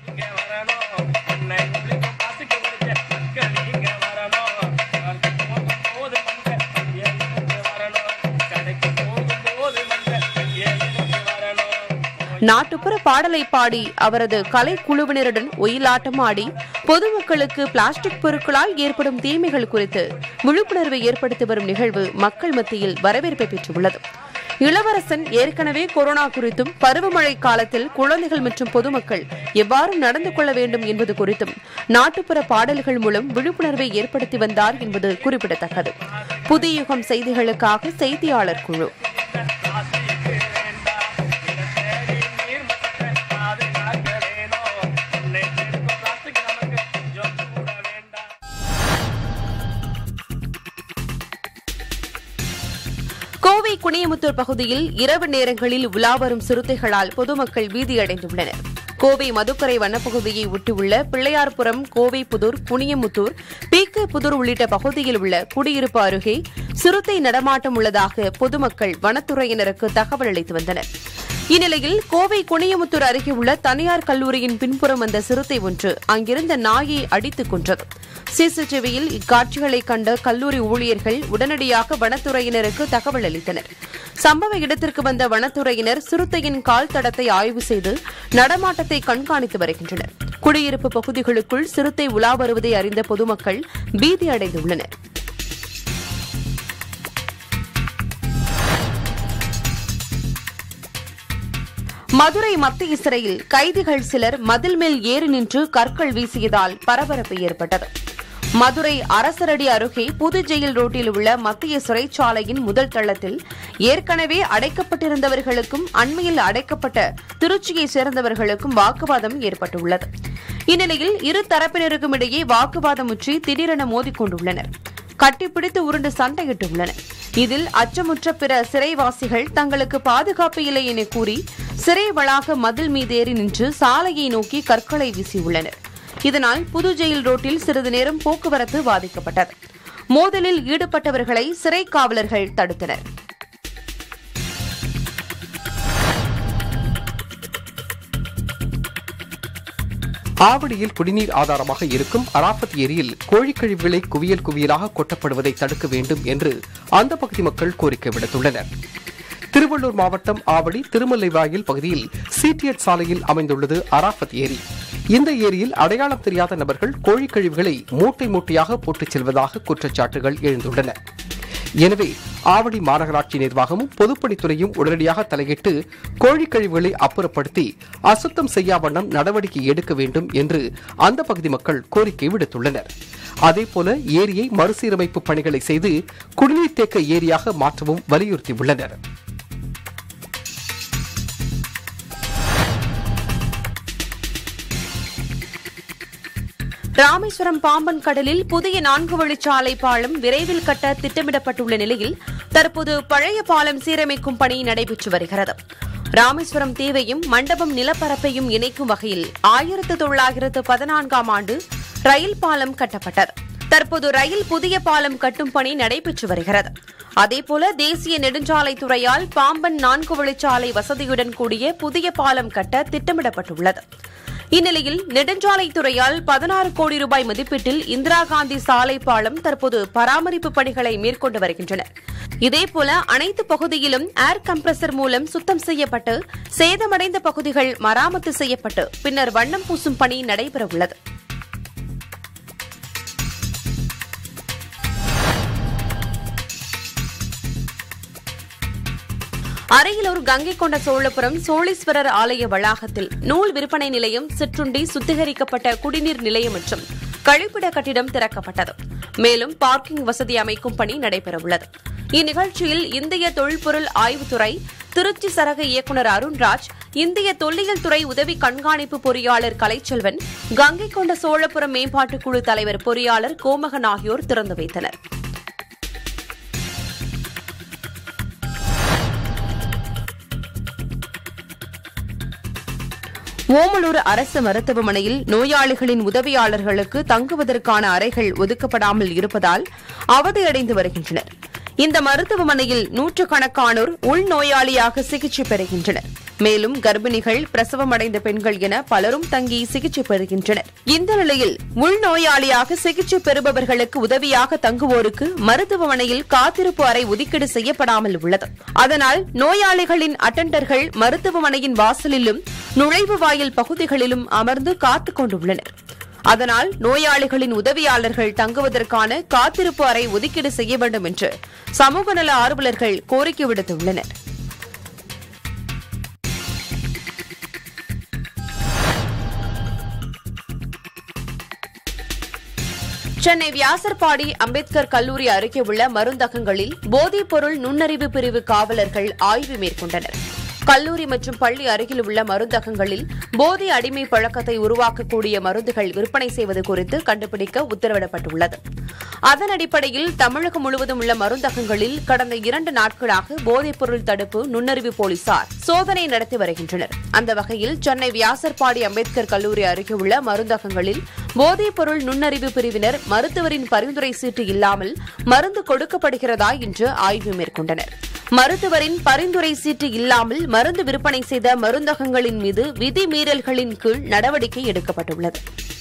நாட்டுப்புற பாடலை பாடி அவரது கலை குழுவினருடன் ஒயிலாட்டம் ஆடி பொதுமக்களுக்கு பிளாஸ்டிக் பொருட்களால் ஏற்படும் தீமைகள் குறித்து விழிப்புணர்வை ஏற்படுத்தி வரும் நிகழ்வு மக்கள் மத்தியில் வரவேற்பை பெற்றுள்ளது இளவரசன் ஏற்கனவே கொரோனா குறித்தும் பருவமழை காலத்தில் குழந்தைகள் மற்றும் பொதுமக்கள் எவ்வாறு நடந்து கொள்ள வேண்டும் என்பது குறித்தும் நாட்டுப்புற பாடல்கள் மூலம் விழிப்புணர்வை ஏற்படுத்தி வந்தார் என்பது குறிப்பிடத்தக்கது புதிய யுகம் செய்திகளுக்காக செய்தியாளர் குழு கோவை குனியமுத்தூர் பகுதியில் இரவு நேரங்களில் உலாவரும் சிறுத்தைகளால் பொதுமக்கள் பீதியடைந்துள்ளனர் கோவை மதுக்கரை வனப்பகுதியை ஒட்டியுள்ள பிள்ளையார்புரம் கோவை புதூர் குனியமுத்தூர் பீக்க புதூர் உள்ளிட்ட பகுதியில் உள்ள குடியிருப்பு அருகே சிறுத்தை நடமாட்டம் உள்ளதாக பொதுமக்கள் வனத்துறையினருக்கு தகவல் அளித்து வந்தனர் இந்நிலையில் கோவை குனியமுத்தூர் அருகே உள்ள தனியார் கல்லூரியின் பின்புறம் வந்த சிறுத்தை ஒன்று அங்கிருந்த நாயை அடித்துக் கொன்றது சிசிடிவியில் இக்காட்சிகளை கண்ட கல்லூரி ஊழியர்கள் உடனடியாக வனத்துறையினருக்கு தகவல் அளித்தனர் சம்பவ இடத்திற்கு வந்த வனத்துறையினர் சிறுத்தையின் கால் தடத்தை ஆய்வு செய்து நடமாட்டத்தை கண்காணித்து வருகின்றனர் குடியிருப்பு பகுதிகளுக்குள் சிறுத்தை உலா வருவதை அறிந்த பொதுமக்கள் பீதி அடைந்துள்ளனர் மதுரை மத்திய சிறையில் கைதிகள் சிலர் மதில் மேல் ஏறி நின்று கற்கள் வீசியதால் பரபரப்பு ஏற்பட்டது மதுரை அரசரடி அருகே புது ஜெயில் ரோட்டில் உள்ள மத்திய சிறைச்சாலையின் முதல் தளத்தில் ஏற்கனவே அடைக்கப்பட்டிருந்தவர்களுக்கும் அண்மையில் அடைக்கப்பட்ட திருச்சியைச் சேர்ந்தவர்களுக்கும் வாக்குவாதம் ஏற்பட்டுள்ளது இந்நிலையில் இரு தரப்பினருக்கும் இடையே வாக்குவாதம் முற்றி திடீரென மோதிக்கொண்டுள்ளனர் கட்டிப்பிடித்து உருண்டு சண்டையிட்டுள்ளனர் இதில் அச்சமுற்ற பிற சிறைவாசிகள் தங்களுக்கு பாதுகாப்பு இல்லை என கூறி சிறை வளாக மதில் மீதேறி நின்று சாலையை நோக்கி கற்களை வீசியுள்ளனர் இதனால் புது ஜெயில் ரோட்டில் சிறிது நேரம் போக்குவரத்து பாதிக்கப்பட்டது மோதலில் ஈடுபட்டவர்களை சிறை காவலர்கள் தடுத்தனர் ஆவடியில் குடிநீர் ஆதாரமாக இருக்கும் அராபத் ஏரியில் கோழிக்கழிவுகளை குவியல் குவியலாக கொட்டப்படுவதை தடுக்க வேண்டும் என்று அந்த பகுதி மக்கள் கோரிக்கை விடுத்துள்ளனர் திருவள்ளூர் மாவட்டம் ஆவடி திருமல்லைவாயில் பகுதியில் சிடிஎட் சாலையில் அமைந்துள்ளது அராபத் ஏரி இந்த ஏரியில் அடையாளம் தெரியாத நபர்கள் கோழிக்கழிவுகளை மூட்டை மூட்டையாக போட்டுச் செல்வதாக குற்றச்சாட்டுகள் எழுந்துள்ளன எனவே ஆவடி மாநகராட்சி நிர்வாகமும் பொதுப்பணித்துறையும் உடனடியாக தலையிட்டு கோழிக் கழிவுகளை அப்புறப்படுத்தி அசுத்தம் செய்யா வண்ணம் நடவடிக்கை எடுக்க வேண்டும் என்று அந்த பகுதி மக்கள் கோரிக்கை விடுத்துள்ளனர் அதேபோல ஏரியை மறுசீரமைப்பு பணிகளை செய்து குடிநீர் தேக்க ஏரியாக மாற்றவும் வலியுறுத்தியுள்ளனர் ராமேஸ்வரம் பாம்பன் கடலில் புதிய நான்கு வழிச்சாலை பாலம் விரைவில் கட்ட திட்டமிடப்பட்டுள்ள நிலையில் தற்போது பழைய பாலம் சீரமைக்கும் பணி நடைபெற்று வருகிறது ராமேஸ்வரம் தீவையும் மண்டபம் நிலப்பரப்பையும் இணைக்கும் வகையில் ஆயிரத்து தொள்ளாயிரத்து பதினான்காம் ஆண்டு ரயில் பாலம் கட்டப்பட்டது தற்போது ரயில் புதிய பாலம் கட்டும் பணி நடைபெற்று வருகிறது அதேபோல தேசிய நெடுஞ்சாலைத்துறையால் பாம்பன் நான்கு வழிச்சாலை வசதியுடன் கூடிய புதிய பாலம் கட்ட திட்டமிடப்பட்டுள்ளது இந்நிலையில் நெடுஞ்சாலைத்துறையால் பதினாறு கோடி ரூபாய் மதிப்பீட்டில் இந்திரா காந்தி சாலை பாலம் தற்போது பராமரிப்பு பணிகளை மேற்கொண்டு வருகின்றனர் இதேபோல அனைத்து பகுதியிலும் ஏர் கம்ப்ரசர் மூலம் சுத்தம் செய்யப்பட்டு சேதமடைந்த பகுதிகள் மராமத்து செய்யப்பட்டு பின்னர் வண்ணம் பூசும் பணி நடைபெறவுள்ளது அரியலூர் கங்கை கொண்ட சோழபுரம் சோழீஸ்வரர் ஆலய வளாகத்தில் நூல் விற்பனை நிலையம் சிற்றுண்டி சுத்திகரிக்கப்பட்ட குடிநீர் நிலையம் மற்றும் கழிப்பிட கட்டிடம் திறக்கப்பட்டது மேலும் பார்க்கிங் வசதி அமைக்கும் பணி நடைபெறவுள்ளது இந்நிகழ்ச்சியில் இந்திய தொல்பொருள் ஆய்வுத்துறை திருச்சி சரக இயக்குநர் அருண்ராஜ் இந்திய தொல்லியல் துறை உதவி கண்காணிப்பு பொறியாளர் கலைச்செல்வன் கங்கை கொண்ட சோழபுரம் மேம்பாட்டுக் குழு தலைவர் பொறியாளர் கோமகன் ஆகியோர் திறந்து வைத்தனர் ஓமலூர் அரசு மருத்துவமனையில் நோயாளிகளின் உதவியாளர்களுக்கு தங்குவதற்கான அறைகள் ஒதுக்கப்படாமல் இருப்பதால் அவதியடைந்து வருகின்றனர் இந்த மருத்துவமனையில் நூற்றுக்கணக்கானோர் உள்நோயாளியாக சிகிச்சை பெறுகின்றனர் மேலும் கர்ப்பிணிகள் பிரசவமடைந்த பெண்கள் என பலரும் தங்கி சிகிச்சை பெறுகின்றனர் இந்த நிலையில் உள்நோயாளியாக சிகிச்சை பெறுபவர்களுக்கு உதவியாக தங்குவோருக்கு மருத்துவமனையில் காத்திருப்பு அறை ஒதுக்கீடு செய்யப்படாமல் உள்ளது அதனால் நோயாளிகளின் அட்டெண்டர்கள் மருத்துவமனையின் வாசலிலும் நுழைவு வாயில் பகுதிகளிலும் அமர்ந்து காத்துக் கொண்டுள்ளனர் அதனால் நோயாளிகளின் உதவியாளர்கள் தங்குவதற்கான காத்திருப்பு அறை ஒதுக்கீடு செய்ய வேண்டும் என்று சமூக நல ஆர்வலர்கள் கோரிக்கை விடுத்துள்ளனர் சென்னை வியாசர்பாடி அம்பேத்கர் கல்லூரி அருகே உள்ள மருந்தகங்களில் போதைப் பொருள் நுண்ணறிவு பிரிவு காவலர்கள் ஆய்வு மேற்கொண்டனர் கல்லூரி மற்றும் பள்ளி அருகில் உள்ள மருந்தகங்களில் போதை அடிமை பழக்கத்தை உருவாக்கக்கூடிய மருந்துகள் விற்பனை செய்வது குறித்து கண்டுபிடிக்க உத்தரவிடப்பட்டுள்ளது அதன் அடிப்படையில் தமிழகம் முழுவதும் உள்ள மருந்தகங்களில் கடந்த இரண்டு நாட்களாக போதைப் பொருள் தடுப்பு நுண்ணறிவு போலீசார் சோதனை நடத்தி வருகின்றனர் அந்த வகையில் சென்னை வியாசர்பாடி அம்பேத்கர் கல்லூரி அருகே உள்ள மருந்தகங்களில் போதைப் பொருள் நுண்ணறிவு பிரிவினர் மருத்துவரின் பரிந்துரை சீட்டு இல்லாமல் மருந்து கொடுக்கப்படுகிறதா என்று ஆய்வு மேற்கொண்டனர் மருத்துவரின் பரிந்துரை சீட்டு இல்லாமல் மருந்து விற்பனை செய்த மருந்தகங்களின் மீது விதிமீறல்களின் கீழ் நடவடிக்கை எடுக்கப்பட்டுள்ளது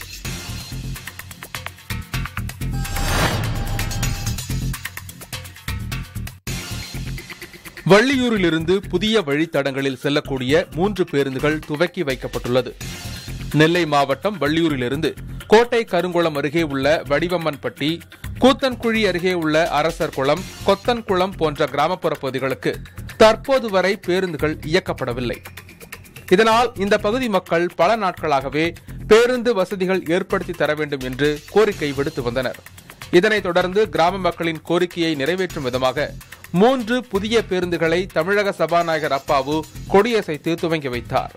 வள்ளியூரிலிருந்து புதிய வழித்தடங்களில் செல்லக்கூடிய மூன்று பேருந்துகள் துவக்கி வைக்கப்பட்டுள்ளது நெல்லை மாவட்டம் வள்ளியூரிலிருந்து கோட்டை கருங்குளம் அருகே உள்ள வடிவம்மன்பட்டி கூத்தன்குழி அருகே உள்ள அரசர் குளம் கொத்தன்குளம் போன்ற கிராமப்புற பகுதிகளுக்கு தற்போது வரை பேருந்துகள் இயக்கப்படவில்லை இதனால் இந்த பகுதி மக்கள் பல நாட்களாகவே பேருந்து வசதிகள் ஏற்படுத்தி தர வேண்டும் என்று கோரிக்கை விடுத்து வந்தனர் இதனைத் தொடர்ந்து கிராம மக்களின் கோரிக்கையை நிறைவேற்றும் விதமாக மூன்று புதிய பேருந்துகளை தமிழக சபாநாயகர் அப்பாவு கொடியசைத்து துவங்கி வைத்தார்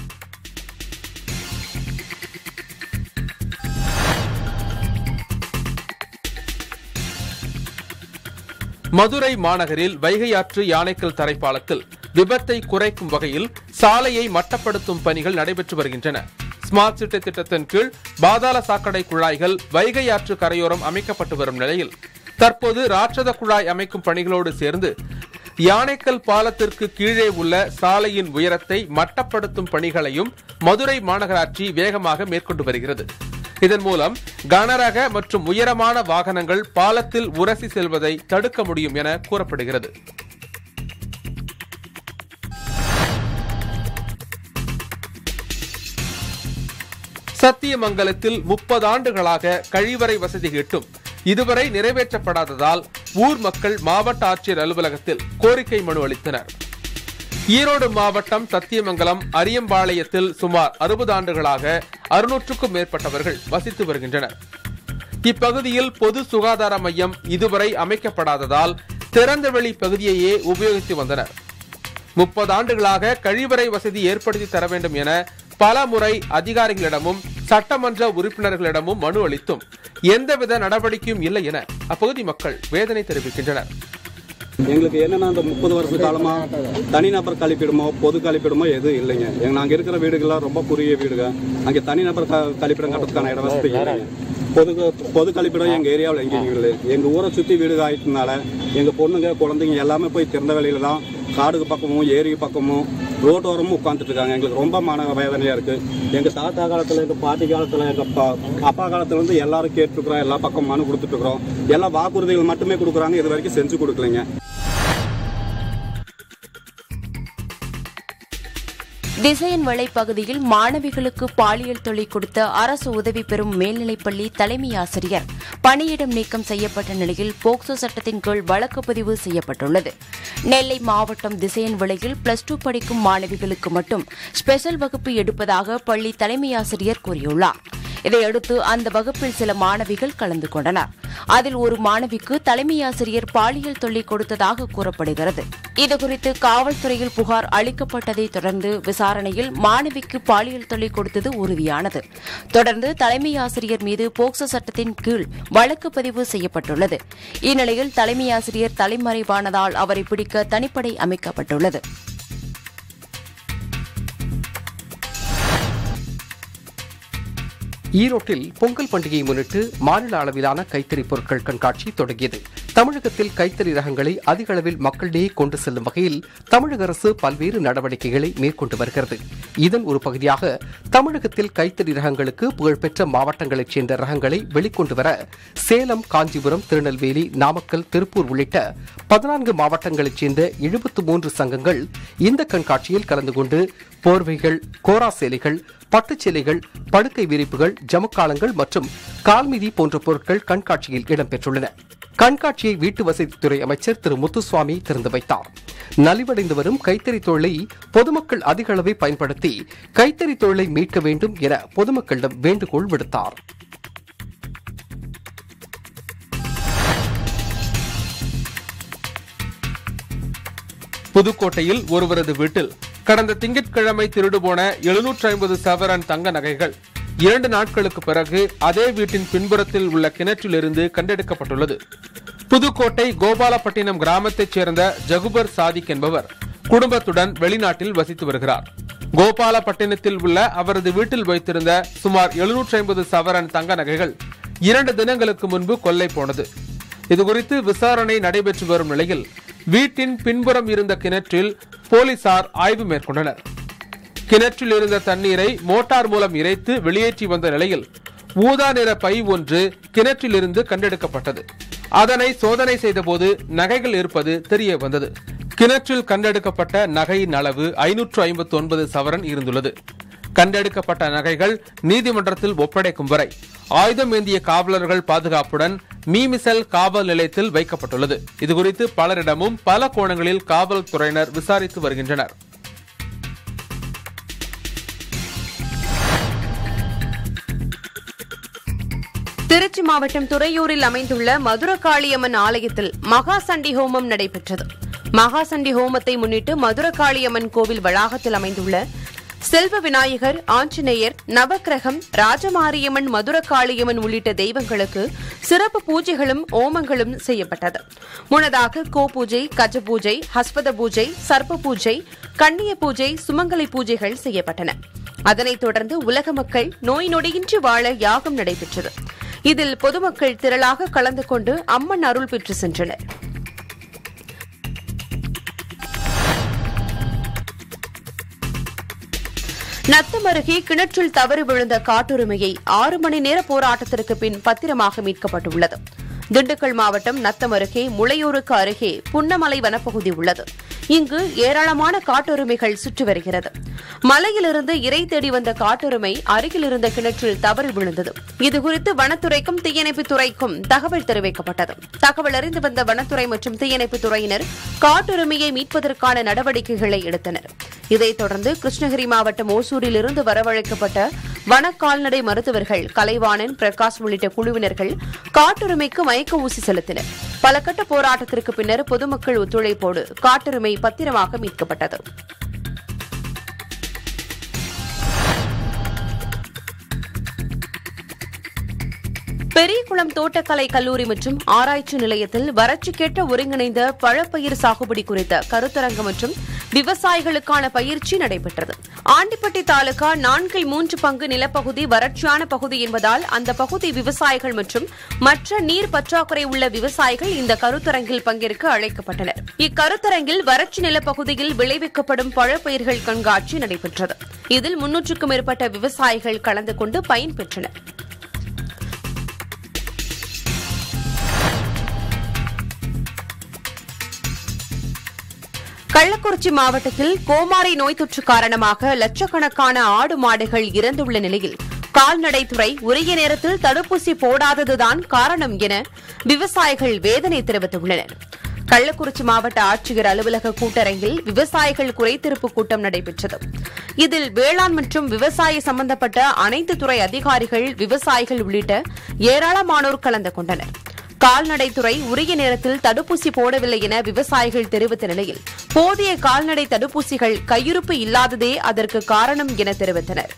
மதுரை மாநகரில் வைகை ஆற்று யானைக்கல் தரைப்பாலத்தில் விபத்தை குறைக்கும் வகையில் சாலையை மட்டப்படுத்தும் பணிகள் நடைபெற்று வருகின்றன ஸ்மார்ட் சிட்டி திட்டத்தின் கீழ் பாதாள சாக்கடை குழாய்கள் வைகை ஆற்று கரையோரம் அமைக்கப்பட்டு வரும் நிலையில் தற்போது ராட்சத குழாய் அமைக்கும் பணிகளோடு சேர்ந்து யானைக்கல் பாலத்திற்கு கீழே உள்ள சாலையின் உயரத்தை மட்டப்படுத்தும் பணிகளையும் மதுரை மாநகராட்சி வேகமாக மேற்கொண்டு வருகிறது இதன் மூலம் கனரக மற்றும் உயரமான வாகனங்கள் பாலத்தில் உரசி செல்வதை தடுக்க முடியும் என கூறப்படுகிறது சத்தியமங்கலத்தில் முப்பது ஆண்டுகளாக கழிவறை வசதி கேட்டும் இதுவரை நிறைவேற்றப்படாததால் ஊர் மக்கள் மாவட்ட ஆட்சியர் அலுவலகத்தில் கோரிக்கை மனு அளித்தனர் ஈரோடு மாவட்டம் சத்தியமங்கலம் அரியம்பாளையத்தில் சுமார் அறுபது ஆண்டுகளாக அறுநூற்றுக்கும் மேற்பட்டவர்கள் வசித்து வருகின்றனர் இப்பகுதியில் பொது சுகாதார மையம் இதுவரை அமைக்கப்படாததால் திறந்தவெளி பகுதியையே உபயோகித்து வந்தனர் முப்பது ஆண்டுகளாக கழிவறை வசதி ஏற்படுத்தி தர வேண்டும் என பல முறை அதிகாரிகளிடமும் சட்டமன்ற உறுப்பினர்களிடமும் மனு அளித்தும் எந்தவித நடவடிக்கையும் இல்லை என அப்பகுதி மக்கள் வேதனை தெரிவிக்கின்றனர் எங்களுக்கு என்னன்னா அந்த முப்பது வருஷ காலமா தனிநபர் கழிப்பிடமோ பொது கழிப்பிடமோ எதுவும் இல்லைங்க எங்க நாங்க இருக்கிற வீடுகள்லாம் ரொம்ப குறுகிய வீடுங்க அங்க தனிநபர் க- கழிப்பிடம் கட்டுறதுக்கான இட வசதி இல்லைங்க பொது பொது கழிப்பிடம் எங்க ஏரியாவில் எங்கேயும் இல்லை எங்க ஊரை சுத்தி வீடு ஆயிட்டனால எங்க பொண்ணுங்க குழந்தைங்க எல்லாமே போய் திறந்த வெளியில தான் காடுக்கு பக்கமும் ஏரி பக்கமும் ரோட்டோரமும் உட்காந்துட்டு இருக்காங்க எங்களுக்கு ரொம்ப மன வேதனையா இருக்கு எங்க தாத்தா காலத்துல எங்க பாட்டி காலத்துல எங்க அப்பா அப்பா காலத்துல இருந்து எல்லாரும் கேட்டுருக்குறோம் எல்லா பக்கம் மனு கொடுத்துட்டு இருக்கிறோம் எல்லா வாக்குறுதிகள் மட்டுமே கொடுக்குறாங்க இது வரைக்கும் செஞ்சு கொடுக்கலைங்க திசையன் வளை பகுதியில் மாணவிகளுக்கு பாலியல் தொல்லை கொடுத்த அரசு உதவி பெறும் மேல்நிலைப்பள்ளி தலைமை ஆசிரியர் பணியிடம் நீக்கம் செய்யப்பட்ட நிலையில் போக்சோ சட்டத்தின் கீழ் வழக்கு பதிவு செய்யப்பட்டுள்ளது நெல்லை மாவட்டம் திசையன் விலையில் பிளஸ் டூ படிக்கும் மாணவிகளுக்கு மட்டும் ஸ்பெஷல் வகுப்பு எடுப்பதாக பள்ளி தலைமை ஆசிரியர் கூறியுள்ளார் இதையடுத்து அந்த வகுப்பில் சில மாணவிகள் கலந்து கொண்டனர் அதில் ஒரு மாணவிக்கு தலைமை ஆசிரியர் பாலியல் தொல்லை கொடுத்ததாக கூறப்படுகிறது இதுகுறித்து காவல்துறையில் புகார் அளிக்கப்பட்டதை தொடர்ந்து விசாரணையில் மாணவிக்கு பாலியல் தொல்லை கொடுத்தது உறுதியானது தொடர்ந்து தலைமை ஆசிரியர் மீது போக்சோ சட்டத்தின் கீழ் வழக்கு பதிவு செய்யப்பட்டுள்ளது இந்நிலையில் தலைமை ஆசிரியர் தலைமறைவானதால் அவரை பிடிக்க தனிப்படை அமைக்கப்பட்டுள்ளது ஈரோட்டில் பொங்கல் பண்டிகையை முன்னிட்டு மாநில அளவிலான கைத்தறி பொருட்கள் கண்காட்சி தொடங்கியது தமிழகத்தில் கைத்தறி ரகங்களை அதிக அளவில் மக்களிடையே கொண்டு செல்லும் வகையில் தமிழக அரசு பல்வேறு நடவடிக்கைகளை மேற்கொண்டு வருகிறது இதன் ஒரு பகுதியாக தமிழகத்தில் கைத்தறி ரகங்களுக்கு புகழ்பெற்ற மாவட்டங்களைச் சேர்ந்த ரகங்களை வெளிக்கொண்டு வர சேலம் காஞ்சிபுரம் திருநெல்வேலி நாமக்கல் திருப்பூர் உள்ளிட்ட பதினான்கு மாவட்டங்களைச் சேர்ந்த எழுபத்து மூன்று சங்கங்கள் இந்த கண்காட்சியில் கலந்து கொண்டு போர்வைகள் கோரா சேலைகள் பட்டுச் சேலைகள் படுக்கை விரிப்புகள் ஜமுக்காலங்கள் மற்றும் கால்மிதி போன்ற பொருட்கள் கண்காட்சியில் இடம்பெற்றுள்ளன கண்காட்சியை வீட்டு வசதித்துறை அமைச்சர் திரு முத்துசுவாமி திறந்து வைத்தார் நலிவடைந்து வரும் கைத்தறி தொழிலை பொதுமக்கள் அதிக அளவை பயன்படுத்தி கைத்தறி தொழிலை மீட்க வேண்டும் என பொதுமக்களிடம் வேண்டுகோள் விடுத்தார் புதுக்கோட்டையில் ஒருவரது வீட்டில் கடந்த திங்கட்கிழமை திருடு போன எழுநூற்று ஐம்பது சவரன் தங்க நகைகள் இரண்டு நாட்களுக்கு பிறகு அதே வீட்டின் பின்புறத்தில் உள்ள கிணற்றிலிருந்து கண்டெடுக்கப்பட்டுள்ளது புதுக்கோட்டை கோபாலப்பட்டினம் கிராமத்தைச் சேர்ந்த ஜகுபர் சாதிக் என்பவர் குடும்பத்துடன் வெளிநாட்டில் வசித்து வருகிறார் கோபாலப்பட்டினத்தில் உள்ள அவரது வீட்டில் வைத்திருந்த சுமார் எழுநூற்றி ஐம்பது சவரன் தங்க நகைகள் இரண்டு தினங்களுக்கு முன்பு கொள்ளை போனது இதுகுறித்து விசாரணை நடைபெற்று வரும் நிலையில் வீட்டின் பின்புறம் இருந்த கிணற்றில் போலீசார் ஆய்வு மேற்கொண்டனர் கிணற்றில் இருந்த தண்ணீரை மோட்டார் மூலம் இறைத்து வெளியேற்றி வந்த நிலையில் ஊதா நிற பை ஒன்று கிணற்றிலிருந்து கண்டெடுக்கப்பட்டது அதனை சோதனை செய்தபோது நகைகள் இருப்பது தெரிய வந்தது கிணற்றில் கண்டெடுக்கப்பட்ட நகையின் அளவு ஐநூற்று ஐம்பத்தி ஒன்பது சவரன் இருந்துள்ளது கண்டெடுக்கப்பட்ட நகைகள் நீதிமன்றத்தில் ஒப்படைக்கும் வரை ஆயுதம் ஏந்திய காவலர்கள் பாதுகாப்புடன் மீமிசல் காவல் நிலையத்தில் வைக்கப்பட்டுள்ளது இதுகுறித்து பலரிடமும் பல கோணங்களில் காவல்துறையினர் விசாரித்து வருகின்றனர் திருச்சி மாவட்டம் துறையூரில் அமைந்துள்ள மதுரகாளியம்மன் ஆலயத்தில் மகா சண்டி ஹோமம் நடைபெற்றது மகா சண்டி ஹோமத்தை முன்னிட்டு மதுரகாளியம்மன் கோவில் வளாகத்தில் அமைந்துள்ள செல்வ விநாயகர் ஆஞ்சநேயர் நவக்கிரகம் ராஜமாரியம்மன் மதுரகாளியம்மன் உள்ளிட்ட தெய்வங்களுக்கு சிறப்பு பூஜைகளும் ஓமங்களும் செய்யப்பட்டது முன்னதாக கோ பூஜை கஜ பூஜை ஹஸ்பத பூஜை சர்ப்ப பூஜை கண்ணிய பூஜை சுமங்கலி பூஜைகள் செய்யப்பட்டன அதனைத் தொடர்ந்து உலக மக்கள் நோய் நொடியின்றி வாழ யாகம் நடைபெற்றது இதில் பொதுமக்கள் திரளாக கலந்து கொண்டு அம்மன் அருள் பெற்று சென்றனர் நத்தம் அருகே கிணற்றில் தவறி விழுந்த காட்டுரிமையை ஆறு மணி நேர போராட்டத்திற்கு பின் பத்திரமாக மீட்கப்பட்டுள்ளது திண்டுக்கல் மாவட்டம் நத்தம் அருகே முளையூருக்கு அருகே புன்னமலை வனப்பகுதி உள்ளது இங்கு ஏராளமான காட்டுரிமைகள் சுற்றி வருகிறது மலையிலிருந்து இறை தேடி வந்த காட்டுரிமை அருகில் இருந்த கிணற்றில் தவறி விழுந்தது இதுகுறித்து வனத்துறைக்கும் தீயணைப்புத் துறைக்கும் தகவல் தெரிவிக்கப்பட்டது தகவல் அறிந்து வந்த வனத்துறை மற்றும் தீயணைப்புத் துறையினர் காட்டுரிமையை மீட்பதற்கான நடவடிக்கைகளை எடுத்தனர் இதைத் தொடர்ந்து கிருஷ்ணகிரி மாவட்டம் ஓசூரில் இருந்து வரவழைக்கப்பட்ட வன கால்நடை மருத்துவர்கள் கலைவாணன் பிரகாஷ் உள்ளிட்ட குழுவினர்கள் காட்டுரிமைக்கு மயக்க ஊசி செலுத்தினர் பல கட்ட போராட்டத்திற்கு பின்னர் பொதுமக்கள் ஒத்துழைப்போடு காட்டுரிமை பத்திரமாக மீட்கப்பட்டது பெரியகுளம் தோட்டக்கலை கல்லூரி மற்றும் ஆராய்ச்சி நிலையத்தில் வறட்சிக்கேற்ற ஒருங்கிணைந்த பழப்பயிர் சாகுபடி குறித்த கருத்தரங்கு மற்றும் விவசாயிகளுக்கான பயிற்சி நடைபெற்றது ஆண்டிப்பட்டி தாலுகா நான்கில் மூன்று பங்கு நிலப்பகுதி வறட்சியான பகுதி என்பதால் அந்த பகுதி விவசாயிகள் மற்றும் மற்ற நீர் பற்றாக்குறை உள்ள விவசாயிகள் இந்த கருத்தரங்கில் பங்கேற்க அழைக்கப்பட்டனர் இக்கருத்தரங்கில் வறட்சி நிலப்பகுதியில் விளைவிக்கப்படும் பழப்பயிர்கள் கண்காட்சி நடைபெற்றது இதில் முன்னூற்றுக்கும் மேற்பட்ட விவசாயிகள் கலந்து கொண்டு பயன்பெற்றனர் கள்ளக்குறிச்சி மாவட்டத்தில் கோமாரி நோய் தொற்று காரணமாக லட்சக்கணக்கான ஆடு மாடுகள் இறந்துள்ள நிலையில் கால்நடைத்துறை உரிய நேரத்தில் தடுப்பூசி போடாததுதான் காரணம் என விவசாயிகள் வேதனை தெரிவித்துள்ளனர் கள்ளக்குறிச்சி மாவட்ட ஆட்சியர் அலுவலக கூட்டரங்கில் விவசாயிகள் குறைதீர்ப்பு கூட்டம் நடைபெற்றது இதில் வேளாண் மற்றும் விவசாய சம்பந்தப்பட்ட அனைத்து துறை அதிகாரிகள் விவசாயிகள் உள்ளிட்ட ஏராளமானோர் கலந்து கொண்டனர் கால்நடைத்துறை உரிய நேரத்தில் தடுப்பூசி போடவில்லை என விவசாயிகள் தெரிவித்த நிலையில் போதிய கால்நடை தடுப்பூசிகள் கையிருப்பு இல்லாததே அதற்கு காரணம் என தெரிவித்தனர்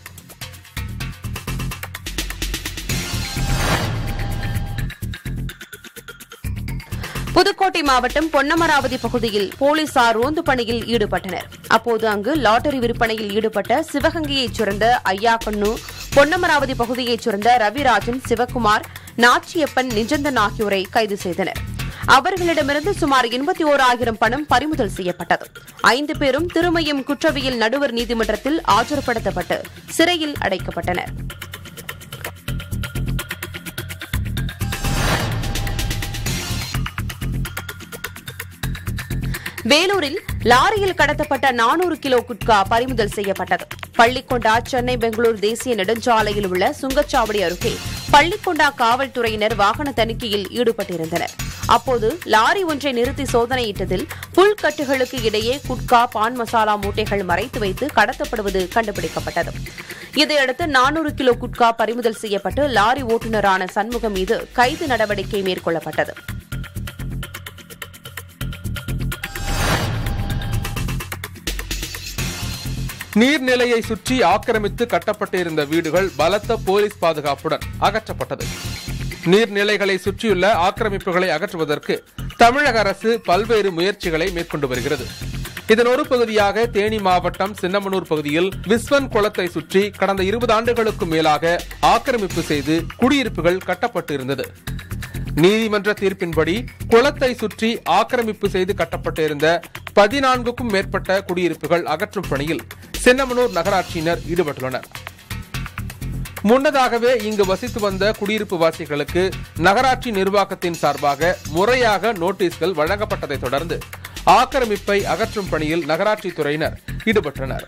புதுக்கோட்டை மாவட்டம் பொன்னமராவதி பகுதியில் போலீசார் ரோந்து பணியில் ஈடுபட்டனர் அப்போது அங்கு லாட்டரி விற்பனையில் ஈடுபட்ட சிவகங்கையைச் சேர்ந்த ஐயாக்கண்ணு பொன்னமராவதி பகுதியைச் சேர்ந்த ரவிராஜன் சிவக்குமார் நாச்சியப்பன் நிஜந்தன் ஆகியோரை கைது செய்தனர் அவர்களிடமிருந்து சுமார் எண்பத்தி ஓராயிரம் பணம் பறிமுதல் செய்யப்பட்டது ஐந்து பேரும் திருமயம் குற்றவியல் நடுவர் நீதிமன்றத்தில் ஆஜர்படுத்தப்பட்டு சிறையில் அடைக்கப்பட்டனர் வேலூரில் லாரியில் கடத்தப்பட்ட நானூறு கிலோ குட்கா பறிமுதல் செய்யப்பட்டது பள்ளிக்கொண்டா சென்னை பெங்களூரு தேசிய நெடுஞ்சாலையில் உள்ள சுங்கச்சாவடி அருகே பள்ளிக்கொண்டா காவல்துறையினர் வாகன தணிக்கையில் ஈடுபட்டிருந்தனர் அப்போது லாரி ஒன்றை நிறுத்தி சோதனையிட்டதில் புல்கட்டுகளுக்கு இடையே குட்கா பான் மசாலா மூட்டைகள் மறைத்து வைத்து கடத்தப்படுவது கண்டுபிடிக்கப்பட்டது இதையடுத்து நானூறு கிலோ குட்கா பறிமுதல் செய்யப்பட்டு லாரி ஓட்டுநரான சண்முகம் மீது கைது நடவடிக்கை மேற்கொள்ளப்பட்டது நீர்நிலையை சுற்றி ஆக்கிரமித்து கட்டப்பட்டிருந்த வீடுகள் பலத்த போலீஸ் பாதுகாப்புடன் அகற்றப்பட்டது நீர்நிலைகளை சுற்றியுள்ள ஆக்கிரமிப்புகளை அகற்றுவதற்கு தமிழக அரசு பல்வேறு முயற்சிகளை மேற்கொண்டு வருகிறது இதன் ஒரு பகுதியாக தேனி மாவட்டம் சின்னமனூர் பகுதியில் விஸ்வன் குளத்தை சுற்றி கடந்த இருபது ஆண்டுகளுக்கும் மேலாக ஆக்கிரமிப்பு செய்து குடியிருப்புகள் கட்டப்பட்டு இருந்தது நீதிமன்ற தீர்ப்பின்படி குளத்தை சுற்றி ஆக்கிரமிப்பு செய்து கட்டப்பட்டிருந்த பதினான்குக்கும் மேற்பட்ட குடியிருப்புகள் அகற்றும் பணியில் சின்னமனூர் நகராட்சியினர் ஈடுபட்டுள்ளனர் முன்னதாகவே இங்கு வசித்து வந்த குடியிருப்பு வாசிகளுக்கு நகராட்சி நிர்வாகத்தின் சார்பாக முறையாக நோட்டீஸ்கள் வழங்கப்பட்டதை தொடர்ந்து ஆக்கிரமிப்பை அகற்றும் பணியில் நகராட்சி துறையினர் ஈடுபட்டனர்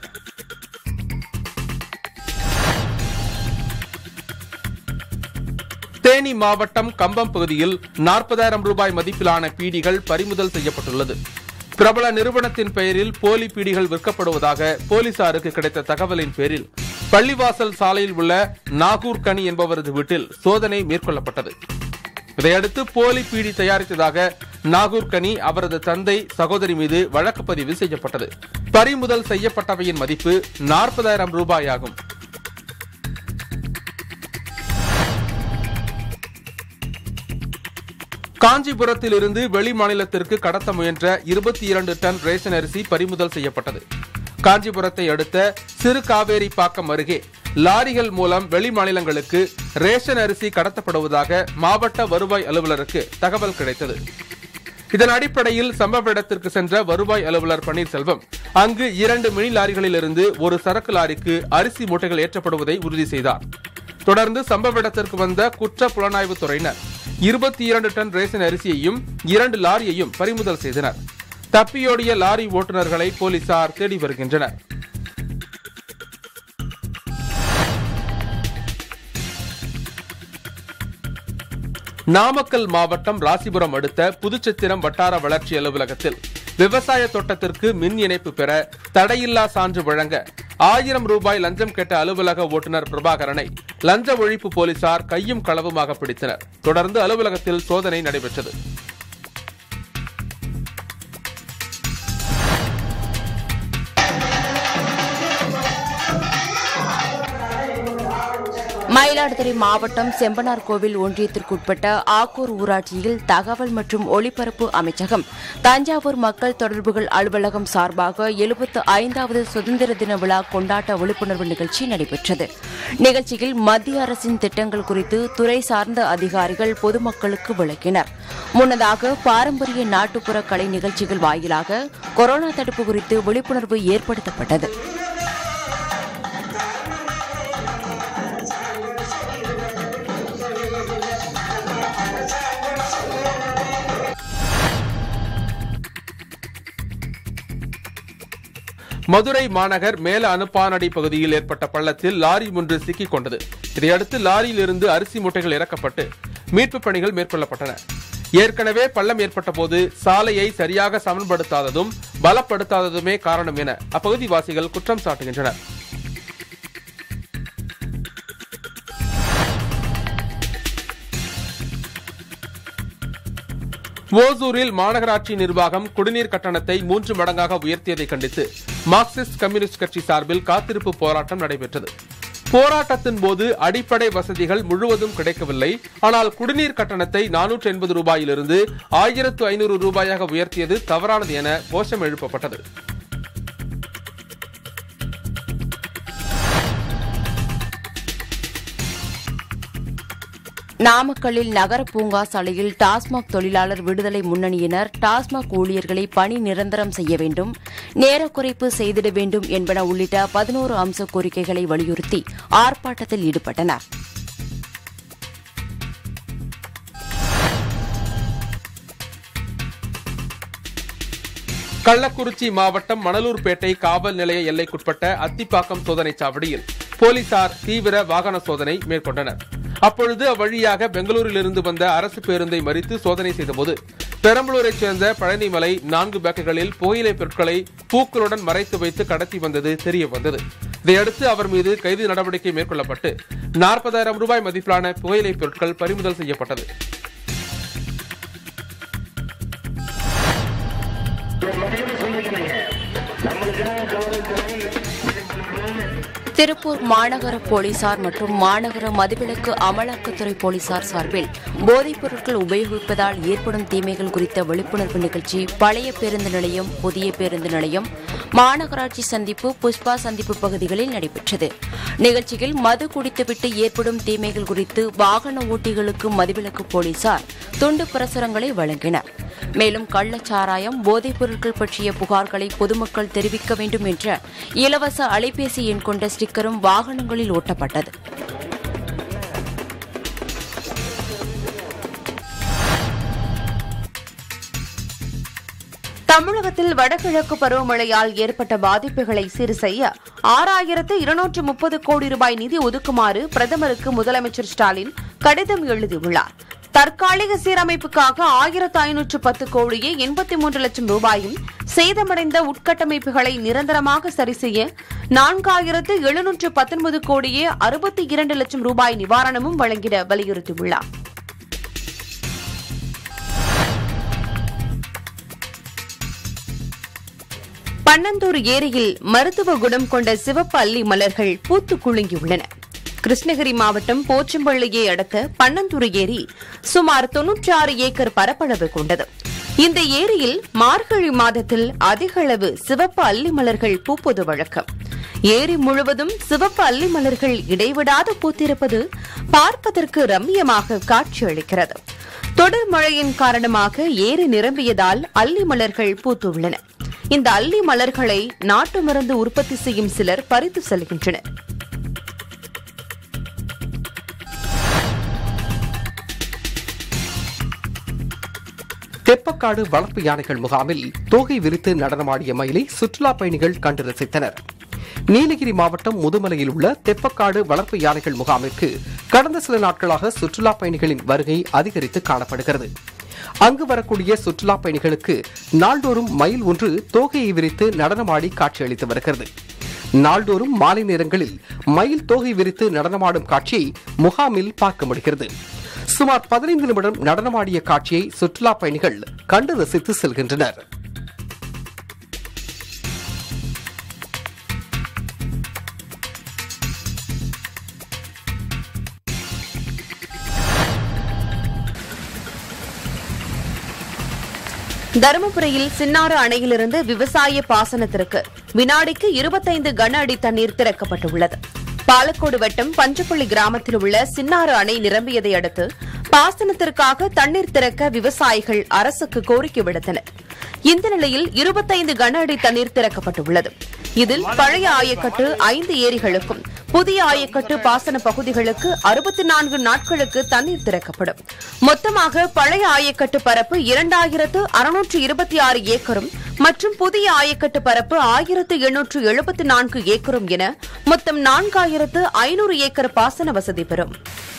தேனி மாவட்டம் கம்பம் பகுதியில் நாற்பதாயிரம் ரூபாய் மதிப்பிலான பீடிகள் பறிமுதல் செய்யப்பட்டுள்ளது பிரபல நிறுவனத்தின் பெயரில் போலி பீடிகள் விற்கப்படுவதாக போலீசாருக்கு கிடைத்த தகவலின் பேரில் பள்ளிவாசல் சாலையில் உள்ள நாகூர் கனி என்பவரது வீட்டில் சோதனை மேற்கொள்ளப்பட்டது இதையடுத்து போலி பீடி தயாரித்ததாக நாகூர் கனி அவரது தந்தை சகோதரி மீது வழக்கு பதிவு செய்யப்பட்டது பறிமுதல் செய்யப்பட்டவையின் மதிப்பு நாற்பதாயிரம் ரூபாய் ஆகும் காஞ்சிபுரத்தில் இருந்து வெளி மாநிலத்திற்கு கடத்த முயன்ற இருபத்தி இரண்டு டன் ரேஷன் அரிசி பறிமுதல் செய்யப்பட்டது காஞ்சிபுரத்தை அடுத்த சிறு காவேரி பாக்கம் அருகே லாரிகள் மூலம் வெளி மாநிலங்களுக்கு ரேஷன் அரிசி கடத்தப்படுவதாக மாவட்ட வருவாய் அலுவலருக்கு தகவல் கிடைத்தது இதன் அடிப்படையில் சம்பவ இடத்திற்கு சென்ற வருவாய் அலுவலர் பன்னீர்செல்வம் அங்கு இரண்டு மினி லாரிகளில் இருந்து ஒரு சரக்கு லாரிக்கு அரிசி மூட்டைகள் ஏற்றப்படுவதை உறுதி செய்தார் தொடர்ந்து சம்பவ இடத்திற்கு வந்த குற்ற புலனாய்வு துறையினர் இருபத்தி இரண்டு டன் ரேஷன் அரிசியையும் இரண்டு லாரியையும் பறிமுதல் செய்தனர் தப்பியோடிய லாரி ஓட்டுநர்களை போலீசார் தேடி வருகின்றனர் நாமக்கல் மாவட்டம் ராசிபுரம் அடுத்த புதுச்சத்திரம் வட்டார வளர்ச்சி அலுவலகத்தில் விவசாய தோட்டத்திற்கு மின் இணைப்பு பெற தடையில்லா சான்று வழங்க ஆயிரம் ரூபாய் லஞ்சம் கேட்ட அலுவலக ஓட்டுநர் பிரபாகரனை லஞ்ச ஒழிப்பு போலீசார் கையும் களவுமாக பிடித்தனர் தொடர்ந்து அலுவலகத்தில் சோதனை நடைபெற்றது மயிலாடுதுறை மாவட்டம் செம்பனார் கோவில் ஒன்றியத்திற்குட்பட்ட ஆக்கூர் ஊராட்சியில் தகவல் மற்றும் ஒலிபரப்பு அமைச்சகம் தஞ்சாவூர் மக்கள் தொடர்புகள் அலுவலகம் சார்பாக எழுபத்து ஐந்தாவது சுதந்திர தின விழா கொண்டாட்ட விழிப்புணர்வு நிகழ்ச்சி நடைபெற்றது நிகழ்ச்சியில் மத்திய அரசின் திட்டங்கள் குறித்து துறை சார்ந்த அதிகாரிகள் பொதுமக்களுக்கு விளக்கினர் முன்னதாக பாரம்பரிய நாட்டுப்புற கலை நிகழ்ச்சிகள் வாயிலாக கொரோனா தடுப்பு குறித்து விழிப்புணர்வு ஏற்படுத்தப்பட்டது மதுரை மாநகர் மேல அனுப்பானடி பகுதியில் ஏற்பட்ட பள்ளத்தில் லாரி ஒன்று சிக்கிக் கொண்டது இதையடுத்து லாரியில் இருந்து அரிசி மூட்டைகள் இறக்கப்பட்டு மீட்புப் பணிகள் மேற்கொள்ளப்பட்டன ஏற்கனவே பள்ளம் ஏற்பட்ட போது சாலையை சரியாக சமன்படுத்தாததும் பலப்படுத்தாததுமே காரணம் என அப்பகுதிவாசிகள் குற்றம் சாட்டுகின்றனர் ஓசூரில் மாநகராட்சி நிர்வாகம் குடிநீர் கட்டணத்தை மூன்று மடங்காக உயர்த்தியதை கண்டித்து மார்க்சிஸ்ட் கம்யூனிஸ்ட் கட்சி சார்பில் காத்திருப்பு போராட்டம் நடைபெற்றது போராட்டத்தின் போது அடிப்படை வசதிகள் முழுவதும் கிடைக்கவில்லை ஆனால் குடிநீர் கட்டணத்தை நானூற்று எண்பது ரூபாயிலிருந்து ஆயிரத்து ஐநூறு ரூபாயாக உயர்த்தியது தவறானது என கோஷம் எழுப்பப்பட்டது நாமக்கல்லில் நகர பூங்கா சாலையில் டாஸ்மாக் தொழிலாளர் விடுதலை முன்னணியினர் டாஸ்மாக் ஊழியர்களை பணி நிரந்தரம் செய்ய வேண்டும் நேர குறைப்பு செய்திட வேண்டும் என்பன உள்ளிட்ட பதினோரு அம்ச கோரிக்கைகளை வலியுறுத்தி ஆர்ப்பாட்டத்தில் ஈடுபட்டனர் கள்ளக்குறிச்சி மாவட்டம் மணலூர்பேட்டை காவல் நிலைய எல்லைக்குட்பட்ட அத்திப்பாக்கம் சோதனைச் சாவடியில் போலீசார் தீவிர வாகன சோதனை மேற்கொண்டனர் அப்பொழுது அவ்வழியாக பெங்களூரிலிருந்து வந்த அரசு பேருந்தை மறித்து சோதனை செய்தபோது பெரம்பலூரைச் சேர்ந்த பழனிமலை நான்கு பேக்குகளில் புகையிலை பொருட்களை பூக்களுடன் மறைத்து வைத்து கடத்தி வந்தது தெரிய வந்தது இதையடுத்து அவர் மீது கைது நடவடிக்கை மேற்கொள்ளப்பட்டு நாற்பதாயிரம் ரூபாய் மதிப்பிலான புகையிலை பொருட்கள் பறிமுதல் செய்யப்பட்டது திருப்பூர் மாநகர போலீசார் மற்றும் மாநகர மதுவிலக்கு அமலாக்கத்துறை போலீசார் சார்பில் போதைப் பொருட்கள் உபயோகிப்பதால் ஏற்படும் தீமைகள் குறித்த விழிப்புணர்வு நிகழ்ச்சி பழைய பேருந்து நிலையம் புதிய பேருந்து நிலையம் மாநகராட்சி சந்திப்பு புஷ்பா சந்திப்பு பகுதிகளில் நடைபெற்றது நிகழ்ச்சியில் மது குடித்துவிட்டு ஏற்படும் தீமைகள் குறித்து வாகன ஓட்டிகளுக்கு மதுவிலக்கு போலீசார் துண்டு பிரசுரங்களை வழங்கினர் மேலும் கள்ளச்சாராயம் போதைப் பொருட்கள் பற்றிய புகார்களை பொதுமக்கள் தெரிவிக்க வேண்டும் என்ற இலவச அலைபேசி எண் கொண்ட ஸ்டிக்கரும் வாகனங்களில் ஒட்டப்பட்டது தமிழகத்தில் வடகிழக்கு பருவமழையால் ஏற்பட்ட பாதிப்புகளை சீர் செய்ய ஆறாயிரத்து இருநூற்று முப்பது கோடி ரூபாய் நிதி ஒதுக்குமாறு பிரதமருக்கு முதலமைச்சர் ஸ்டாலின் கடிதம் எழுதியுள்ளார் தற்காலிக சீரமைப்புக்காக ஆயிரத்து ஐநூற்று பத்து கோடியே எண்பத்தி மூன்று லட்சம் ரூபாயும் சேதமடைந்த உட்கட்டமைப்புகளை நிரந்தரமாக சரி செய்ய நான்காயிரத்து எழுநூற்று பத்தொன்பது கோடியே அறுபத்தி இரண்டு லட்சம் ரூபாய் நிவாரணமும் வழங்கிட வலியுறுத்தியுள்ளார் பன்னந்தூர் ஏரியில் மருத்துவ குணம் கொண்ட சிவப்பு அல்லி மலர்கள் பூத்து குலுங்கியுள்ளன கிருஷ்ணகிரி மாவட்டம் போச்சம்பள்ளியை அடுத்த பன்னந்தூர் ஏரி சுமார் தொன்னூற்றி ஆறு ஏக்கர் பரப்பளவு கொண்டது இந்த ஏரியில் மார்கழி மாதத்தில் அதிக அளவு சிவப்பு அல்லி மலர்கள் பூப்பது வழக்கம் ஏரி முழுவதும் சிவப்பு அல்லி மலர்கள் இடைவிடாது பூத்திருப்பது பார்ப்பதற்கு ரம்மியமாக காட்சியளிக்கிறது தொடர் மழையின் காரணமாக ஏரி நிரம்பியதால் அல்லி மலர்கள் பூத்துள்ளன இந்த அல்லி மலர்களை நாட்டு மருந்து உற்பத்தி செய்யும் சிலர் பறித்து செல்கின்றனர் தெப்பக்காடு வளர்ப்பு யானைகள் முகாமில் தோகை விரித்து நடனமாடிய மயிலை சுற்றுலா பயணிகள் கண்டு ரசித்தனர் நீலகிரி மாவட்டம் முதுமலையில் உள்ள தெப்பக்காடு வளர்ப்பு யானைகள் முகாமிற்கு கடந்த சில நாட்களாக சுற்றுலா பயணிகளின் வருகை அதிகரித்து காணப்படுகிறது அங்கு வரக்கூடிய சுற்றுலா பயணிகளுக்கு நாள்தோறும் மயில் ஒன்று தோகையை விரித்து நடனமாடி காட்சியளித்து வருகிறது நாள்தோறும் மாலை நேரங்களில் மயில் தோகை விரித்து நடனமாடும் காட்சியை முகாமில் பார்க்க முடிகிறது சுமார் பதினைந்து நிமிடம் நடனமாடிய காட்சியை சுற்றுலா பயணிகள் கண்டு ரசித்து செல்கின்றனர் தருமபுரியில் சின்னாறு அணையிலிருந்து விவசாய பாசனத்திற்கு வினாடிக்கு இருபத்தைந்து கன அடி தண்ணீர் திறக்கப்பட்டுள்ளது பாலக்கோடு வட்டம் பஞ்சப்பள்ளி கிராமத்தில் உள்ள சின்னாறு அணை நிரம்பியதை அடுத்து பாசனத்திற்காக தண்ணீர் திறக்க விவசாயிகள் அரசுக்கு கோரிக்கை விடுத்தனர் இந்த நிலையில் இருபத்தைந்து கன அடி தண்ணீர் திறக்கப்பட்டுள்ளது இதில் பழைய ஆயக்கட்டு ஐந்து ஏரிகளுக்கும் புதிய ஆயக்கட்டு பாசன பகுதிகளுக்கு அறுபத்தி நான்கு நாட்களுக்கு தண்ணீர் திறக்கப்படும் மொத்தமாக பழைய ஆயக்கட்டு பரப்பு இரண்டாயிரத்து அறுநூற்று இருபத்தி ஆறு ஏக்கரும் மற்றும் புதிய ஆயக்கட்டு பரப்பு ஆயிரத்து எண்ணூற்று எழுபத்தி நான்கு ஏக்கரும் என மொத்தம் நான்காயிரத்து ஐநூறு ஏக்கர் பாசன வசதி பெறும்